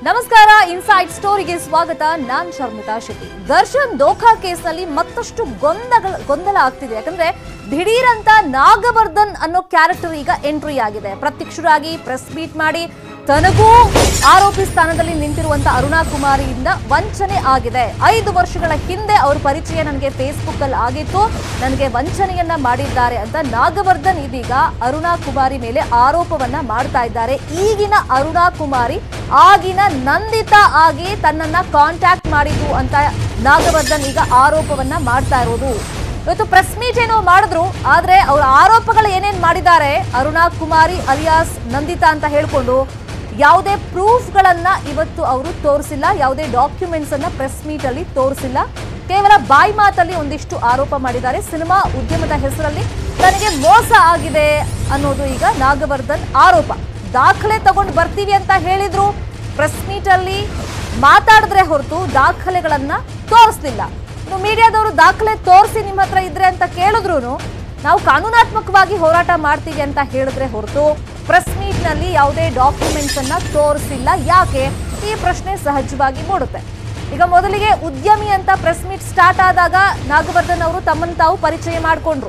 ನಮಸ್ಕಾರ ಇನ್ಸೈಡ್ ಸ್ಟೋರಿಗೆ ಸ್ವಾಗತ ನಾನ್ ಶರ್ಮಿತಾ ಶೆಟ್ಟಿ ದರ್ಶನ್ ದೋಖಾ ಕೇಸ್ನಲ್ಲಿ ಮತ್ತಷ್ಟು ಗೊಂದಲ ಗೊಂದಲ ಆಗ್ತಿದೆ ಯಾಕಂದ್ರೆ ದಿಢೀರ್ ಅಂತ ನಾಗವರ್ಧನ್ ಅನ್ನೋ ಕ್ಯಾರೆಕ್ಟರ್ ಈಗ ಎಂಟ್ರಿ ಆಗಿದೆ ಪ್ರತ್ಯಕ್ಷರಾಗಿ ಪ್ರೆಸ್ ಮೀಟ್ ಮಾಡಿ ತನಗೂ ಆರೋಪಿ ಸ್ಥಾನದಲ್ಲಿ ನಿಂತಿರುವಂತ ಅರುಣಾ ಕುಮಾರಿಯಿಂದ ವಂಚನೆ ಆಗಿದೆ ಐದು ವರ್ಷಗಳ ಹಿಂದೆ ಅವ್ರ ಪರಿಚಯ ನನಗೆ ಫೇಸ್ಬುಕ್ ಅಲ್ಲಿ ಆಗಿತ್ತು ನನಗೆ ವಂಚನೆಯನ್ನ ಮಾಡಿದ್ದಾರೆ ಅಂತ ನಾಗವರ್ಧನ್ ಇದೀಗ ಅರುಣಾ ಕುಮಾರಿ ಮೇಲೆ ಆರೋಪವನ್ನ ಮಾಡ್ತಾ ಇದ್ದಾರೆ ಈಗಿನ ಅರುಣಾ ಕುಮಾರಿ ಆಗಿನ ನಂದಿತಾ ಆಗಿ ತನ್ನನ್ನ ಕಾಂಟ್ಯಾಕ್ಟ್ ಮಾಡಿದ್ದು ಅಂತ ನಾಗವರ್ಧನ್ ಈಗ ಆರೋಪವನ್ನ ಮಾಡ್ತಾ ಇರೋದು ಇವತ್ತು ಪ್ರೆಸ್ ಮೀಟ್ ಏನೋ ಮಾಡಿದ್ರು ಆದ್ರೆ ಅವ್ರ ಆರೋಪಗಳು ಏನೇನ್ ಮಾಡಿದ್ದಾರೆ ಅರುಣಾ ಕುಮಾರಿ ಅಲಿಯಾಸ್ ನಂದಿತಾ ಅಂತ ಹೇಳ್ಕೊಂಡು ಯಾವುದೇ ಪ್ರೂಫ್ಗಳನ್ನ ಇವತ್ತು ಅವರು ತೋರಿಸಿಲ್ಲ ಯಾವುದೇ ಡಾಕ್ಯುಮೆಂಟ್ಸ್ ಅನ್ನ ಪ್ರೆಸ್ ಮೀಟ್ ಅಲ್ಲಿ ತೋರಿಸಿಲ್ಲ ಕೇವಲ ಬಾಯಿ ಮಾತಲ್ಲಿ ಒಂದಿಷ್ಟು ಆರೋಪ ಮಾಡಿದ್ದಾರೆ ಸಿನಿಮಾ ಉದ್ಯಮದ ಹೆಸರಲ್ಲಿ ತನಗೆ ಮೋಸ ಆಗಿದೆ ಅನ್ನೋದು ಈಗ ನಾಗವರ್ಧನ್ ಆರೋಪ ದಾಖಲೆ ತಗೊಂಡು ಬರ್ತೀವಿ ಅಂತ ಹೇಳಿದ್ರು ಪ್ರೆಸ್ ಮೀಟ್ ಅಲ್ಲಿ ಮಾತಾಡಿದ್ರೆ ಹೊರತು ದಾಖಲೆಗಳನ್ನ ತೋರಿಸ್ಲಿಲ್ಲ ಇನ್ನು ಮೀಡಿಯಾದವರು ದಾಖಲೆ ತೋರಿಸಿ ನಿಮ್ಮ ಹತ್ರ ಇದ್ರೆ ಅಂತ ಕೇಳಿದ್ರು ನಾವು ಕಾನೂನಾತ್ಮಕವಾಗಿ ಹೋರಾಟ ಮಾಡ್ತೀವಿ ಅಂತ ಹೇಳಿದ್ರೆ ಹೊರತು ಪ್ರೆಸ್ ಮೀಟ್ ನಲ್ಲಿ ಯಾವುದೇ ಡಾಕ್ಯುಮೆಂಟ್ಸ್ ಅನ್ನ ತೋರಿಸಿಲ್ಲ ಯಾಕೆ ಈ ಪ್ರಶ್ನೆ ಸಹಜವಾಗಿ ಮೂಡುತ್ತೆ ಈಗ ಮೊದಲಿಗೆ ಉದ್ಯಮಿ ಅಂತ ಪ್ರೆಸ್ ಮೀಟ್ ಸ್ಟಾರ್ಟ್ ಆದಾಗ ನಾಗವರ್ಧನ್ ಅವರು ತಮ್ಮನ್ನು ತಾವು ಪರಿಚಯ ಮಾಡಿಕೊಂಡ್ರು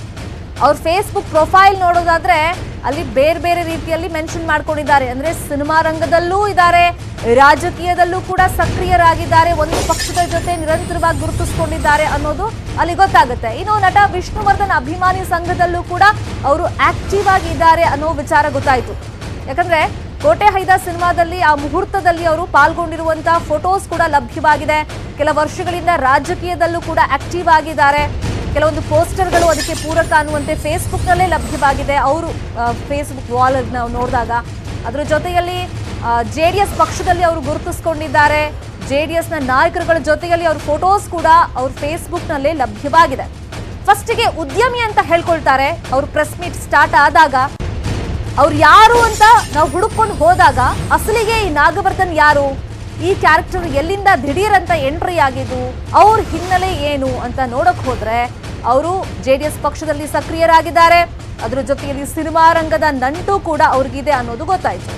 ಅವ್ರ ಫೇಸ್ಬುಕ್ ಪ್ರೊಫೈಲ್ ನೋಡೋದಾದ್ರೆ ಅಲ್ಲಿ ಬೇರೆ ಬೇರೆ ರೀತಿಯಲ್ಲಿ ಮೆನ್ಷನ್ ಮಾಡ್ಕೊಂಡಿದ್ದಾರೆ ಅಂದ್ರೆ ಸಿನಿಮಾ ರಂಗದಲ್ಲೂ ಇದ್ದಾರೆ ರಾಜಕೀಯದಲ್ಲೂ ಕೂಡ ಸಕ್ರಿಯರಾಗಿದ್ದಾರೆ ಒಂದು ಪಕ್ಷದ ಜೊತೆ ನಿರಂತರವಾಗಿ ಗುರುತಿಸ್ಕೊಂಡಿದ್ದಾರೆ ಅನ್ನೋದು ಅಲ್ಲಿ ಗೊತ್ತಾಗುತ್ತೆ ಇನ್ನು ನಟ ವಿಷ್ಣುವರ್ಧನ್ ಅಭಿಮಾನಿ ಸಂಘದಲ್ಲೂ ಕೂಡ ಅವರು ಆಕ್ಟಿವ್ ಆಗಿ ಇದ್ದಾರೆ ಅನ್ನೋ ವಿಚಾರ ಗೊತ್ತಾಯ್ತು ಯಾಕಂದ್ರೆ ಕೋಟೆ ಹೈದ ಸಿನಿಮಾದಲ್ಲಿ ಆ ಮುಹೂರ್ತದಲ್ಲಿ ಅವರು ಪಾಲ್ಗೊಂಡಿರುವಂತಹ ಫೋಟೋಸ್ ಕೂಡ ಲಭ್ಯವಾಗಿದೆ ಕೆಲ ವರ್ಷಗಳಿಂದ ರಾಜಕೀಯದಲ್ಲೂ ಕೂಡ ಆಕ್ಟಿವ್ ಆಗಿದ್ದಾರೆ ಕೆಲವೊಂದು ಪೋಸ್ಟರ್ಗಳು ಅದಕ್ಕೆ ಪೂರಕ ಅನ್ನುವಂತೆ ಫೇಸ್ಬುಕ್ನಲ್ಲೇ ಲಭ್ಯವಾಗಿದೆ ಅವರು ಫೇಸ್ಬುಕ್ ವಾಲ್ ನಾವು ನೋಡಿದಾಗ ಅದರ ಜೊತೆಯಲ್ಲಿ ಜೆ ಡಿ ಎಸ್ ಪಕ್ಷದಲ್ಲಿ ಅವರು ಗುರುತಿಸ್ಕೊಂಡಿದ್ದಾರೆ ಜೆ ಡಿ ಎಸ್ನ ನಾಯಕರುಗಳ ಜೊತೆಯಲ್ಲಿ ಅವ್ರ ಫೋಟೋಸ್ ಕೂಡ ಅವ್ರ ಫೇಸ್ಬುಕ್ನಲ್ಲೇ ಲಭ್ಯವಾಗಿದೆ ಫಸ್ಟಿಗೆ ಉದ್ಯಮಿ ಅಂತ ಹೇಳ್ಕೊಳ್ತಾರೆ ಅವ್ರ ಪ್ರೆಸ್ ಮೀಟ್ ಸ್ಟಾರ್ಟ್ ಆದಾಗ ಅವ್ರು ಯಾರು ಅಂತ ನಾವು ಹುಡುಕೊಂಡು ಹೋದಾಗ ಅಸಲಿಗೆ ಈ ನಾಗವರ್ಧನ್ ಯಾರು ಈ ಕ್ಯಾರೆಕ್ಟರ್ ಎಲ್ಲಿಂದ ದಿಢೀರ್ ಅಂತ ಎಂಟ್ರಿ ಆಗಿದ್ದು ಅವ್ರ ಹಿನ್ನೆಲೆ ಏನು ಅಂತ ನೋಡಕ್ ಹೋದ್ರೆ ಅವರು ಜೆ ಡಿ ಎಸ್ ಪಕ್ಷದಲ್ಲಿ ಸಕ್ರಿಯರಾಗಿದ್ದಾರೆ ಅದ್ರ ಜೊತೆಯಲ್ಲಿ ಸಿನಿಮಾ ರಂಗದ ನಂಟು ಕೂಡ ಅವ್ರಿಗಿದೆ ಅನ್ನೋದು ಗೊತ್ತಾಯ್ತು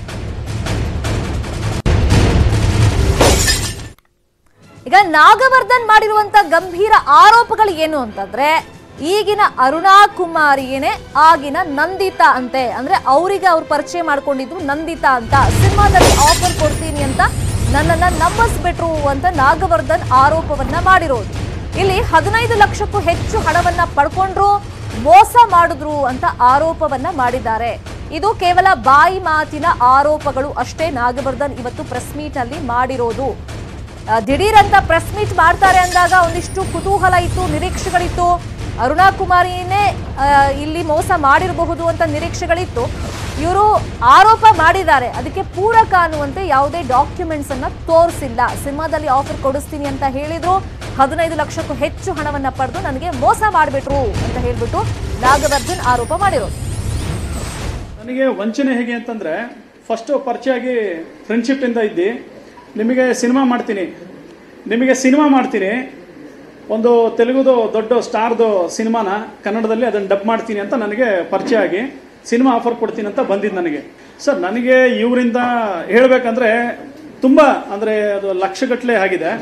ಈಗ ನಾಗವರ್ಧನ್ ಮಾಡಿರುವಂತ ಗಂಭೀರ ಆರೋಪಗಳು ಏನು ಅಂತಂದ್ರೆ ಈಗಿನ ಅರುಣಾ ಕುಮಾರಿಯೇನೆ ಆಗಿನ ನಂದಿತಾ ಅಂತೆ ಅಂದ್ರೆ ಅವರಿಗೆ ಅವ್ರು ಪರಿಚಯ ಮಾಡ್ಕೊಂಡಿದ್ರು ನಂದಿತಾ ಅಂತ ಸಿನಿಮಾದಲ್ಲಿ ಆಫರ್ ಕೊಡ್ತೀನಿ ಅಂತ ನನ್ನನ್ನ ನಂಬಿಸ್ಬಿಟ್ರು ಅಂತ ನಾಗವರ್ಧನ್ ಆರೋಪವನ್ನ ಮಾಡಿರೋದು ಇಲ್ಲಿ ಹದಿನೈದು ಲಕ್ಷಕ್ಕೂ ಹೆಚ್ಚು ಹಣವನ್ನ ಪಡ್ಕೊಂಡ್ರು ಮೋಸ ಮಾಡಿದ್ರು ಅಂತ ಆರೋಪವನ್ನ ಮಾಡಿದ್ದಾರೆ ಇದು ಕೇವಲ ಬಾಯಿ ಮಾತಿನ ಆರೋಪಗಳು ಅಷ್ಟೇ ನಾಗವರ್ಧನ್ ಇವತ್ತು ಪ್ರೆಸ್ ಮೀಟ್ ನಲ್ಲಿ ಮಾಡಿರೋದು ಆ, ದಿಢೀರ್ ಅಂತ ಪ್ರೆಸ್ ಮೀಟ್ ಮಾಡ್ತಾರೆ ಅಂದಾಗ ಒಂದಿಷ್ಟು ಕುತೂಹಲ ಇತ್ತು ನಿರೀಕ್ಷೆಗಳಿತ್ತು ಅರುಣಾ ಕುಮಾರಿನೇ ಆ, ಇಲ್ಲಿ ಮೋಸ ಮಾಡಿರಬಹುದು ಅಂತ ನಿರೀಕ್ಷೆಗಳಿತ್ತು ಇವರು ಆರೋಪ ಮಾಡಿದ್ದಾರೆ ಅದಕ್ಕೆ ಪೂರಕ ಅನ್ನುವಂತೆ ಯಾವುದೇ ಡಾಕ್ಯುಮೆಂಟ್ಸ್ ಅನ್ನ ತೋರಿಸಿಲ್ಲ ಸಿನಿಮಾದಲ್ಲಿ ಆಫರ್ ಕೊಡಿಸ್ತೀನಿ ಅಂತ ಹೇಳಿದ್ರು ಹದಿನೈದು ಲಕ್ಷಕ್ಕೂ ಹೆಚ್ಚು ಹಣವನ್ನ ಪಡೆದು ನನಗೆ ಮೋಸ ಮಾಡಿಬಿಟ್ರು ಅಂತ ಹೇಳ್ಬಿಟ್ಟು ನಾಗವರ್ಧನ್ ಆರೋಪ ಮಾಡಿರೋದು ನನಗೆ ವಂಚನೆ ಹೇಗೆ ಅಂತಂದ್ರೆ ಫಸ್ಟ್ ಪರಿಚಯ ಆಗಿ ಫ್ರೆಂಡ್ಶಿಪ್ ಇಂದ ಇದ್ದಿ ನಿಮಗೆ ಸಿನಿಮಾ ಮಾಡ್ತೀನಿ ನಿಮಗೆ ಸಿನಿಮಾ ಮಾಡ್ತೀನಿ ಒಂದು ತೆಲುಗುದು ದೊಡ್ಡ ಸ್ಟಾರ್ದು ಸಿನಿಮಾನ ಕನ್ನಡದಲ್ಲಿ ಅದನ್ನು ಡಬ್ ಮಾಡ್ತೀನಿ ಅಂತ ನನಗೆ ಪರಿಚಯ ಆಗಿ ಸಿನಿಮಾ ಆಫರ್ ಕೊಡ್ತೀನಿ ಅಂತ ಬಂದಿದ್ದು ನನಗೆ ಸರ್ ನನಗೆ ಇವರಿಂದ ಹೇಳಬೇಕಂದ್ರೆ ತುಂಬ ಅಂದರೆ ಅದು ಲಕ್ಷಗಟ್ಟಲೆ ಆಗಿದೆ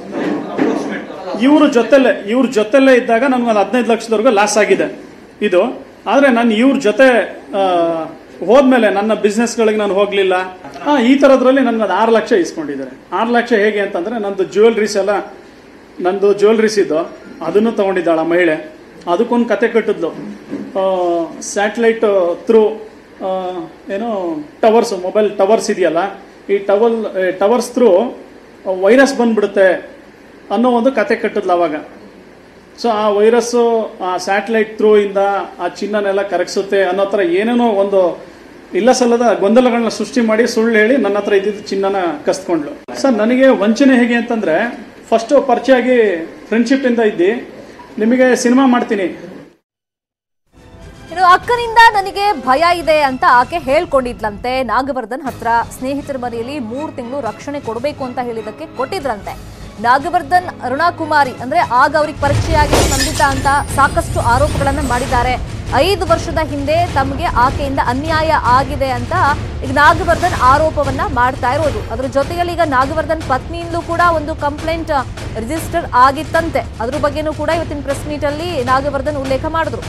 ಇವ್ರ ಜೊತೆಲೆ ಇವ್ರ ಜೊತೆಲೇ ಇದ್ದಾಗ ನನಗೆ ಒಂದು ಹದಿನೈದು ಲಕ್ಷದವರೆಗೂ ಲಾಸ್ ಆಗಿದೆ ಇದು ಆದರೆ ನಾನು ಇವ್ರ ಜೊತೆ ಆ, ಹೋದ್ಮೇಲೆ ನನ್ನ ಬಿಸ್ನೆಸ್ಗಳಿಗೆ ನಾನು ಹೋಗಲಿಲ್ಲ ಈ ಥರದ್ರಲ್ಲಿ ನನಗೆ ಅದು ಆರು ಲಕ್ಷ ಇಸ್ಕೊಂಡಿದ್ದಾರೆ ಆರು ಲಕ್ಷ ಹೇಗೆ ಅಂತಂದರೆ ನಂದು ಜ್ಯುವೆಲ್ರೀಸ್ ಎಲ್ಲ ನಂದು ಜ್ಯುವೆಲ್ರೀಸ್ ಇದ್ದು ಅದನ್ನು ತಗೊಂಡಿದ್ದಾಳ ಮಹಿಳೆ ಅದಕ್ಕೊಂದು ಕತೆ ಕಟ್ಟಿದ್ಲು ಸ್ಯಾಟಲೈಟ್ ಥ್ರೂ ಏನು ಟವರ್ಸ್ ಮೊಬೈಲ್ ಟವರ್ಸ್ ಇದೆಯಲ್ಲ ಈ ಟವಲ್ ಟವರ್ಸ್ ಥ್ರೂ ವೈರಸ್ ಬಂದ್ಬಿಡುತ್ತೆ ಅನ್ನೋ ಒಂದು ಕತೆ ಕಟ್ಟಿದ್ಲು ಅವಾಗ ಸೊ ಆ ವೈರಸ್ಸು ಆ ಸ್ಯಾಟಲೈಟ್ ಥ್ರೂ ಇಂದ ಆ ಚಿನ್ನನೆಲ್ಲ ಕರಗಿಸುತ್ತೆ ಅನ್ನೋ ಥರ ಏನೇನೋ ಒಂದು ಇಲ್ಲ ಸಲ್ಲದ ಗೊಂದಲಗಳನ್ನ ಸೃಷ್ಟಿ ಮಾಡಿ ಸುಳ್ಳು ಹೇಳಿ ನನ್ನ ಹತ್ರ ಇದ್ದಿದ್ದು ಚಿನ್ನನ ಕಸ್ಕೊಂಡ್ಲು ಸರ್ ನನಗೆ ವಂಚನೆ ಹೇಗೆ ಅಂತಂದ್ರೆ ಫಸ್ಟ್ ಪರಿಚಯ ಆಗಿ ಫ್ರೆಂಡ್ಶಿಪ್ ಇಂದ ಇದ್ದಿ ನಿಮಗೆ ಸಿನಿಮಾ ಮಾಡ್ತೀನಿ ಇನ್ನು ಅಕ್ಕನಿಂದ ನನಗೆ ಭಯ ಇದೆ ಅಂತ ಆಕೆ ಹೇಳ್ಕೊಂಡಿದ್ಲಂತೆ ನಾಗವರ್ಧನ್ ಹತ್ರ ಸ್ನೇಹಿತರ ಮನೆಯಲ್ಲಿ ಮೂರು ತಿಂಗಳು ರಕ್ಷಣೆ ಕೊಡಬೇಕು ಅಂತ ಹೇಳಿದಕ್ಕೆ ಕೊಟ್ಟಿದ್ರಂತೆ ನಾಗವರ್ಧನ್ ಅರುಣಾ ಕುಮಾರಿ ಅಂದ್ರೆ ಆಗ ಅವ್ರಿಗೆ ಪರಿಚಯ ಆಗಿ ನಂದಿತಾ ಅಂತ ಸಾಕಷ್ಟು ಆರೋಪಗಳನ್ನ ಮಾಡಿದ್ದಾರೆ ಐದು ವರ್ಷದ ಹಿಂದೆ ತಮಗೆ ಆಕೆಯಿಂದ ಅನ್ಯಾಯ ಆಗಿದೆ ಅಂತ ಈಗ ನಾಗವರ್ಧನ್ ಆರೋಪವನ್ನ ಮಾಡ್ತಾ ಇರೋದು ಅದ್ರ ಜೊತೆಯಲ್ಲಿ ಈಗ ನಾಗವರ್ಧನ್ ಪತ್ನಿಯಿಂದಲೂ ಕೂಡ ಒಂದು ಕಂಪ್ಲೇಂಟ್ ರಿಜಿಸ್ಟರ್ ಆಗಿತ್ತಂತೆ ಅದ್ರ ಬಗ್ಗೆನೂ ಕೂಡ ಇವತ್ತಿನ ಪ್ರೆಸ್ ಮೀಟ್ ಅಲ್ಲಿ ನಾಗವರ್ಧನ್ ಉಲ್ಲೇಖ ಮಾಡಿದ್ರು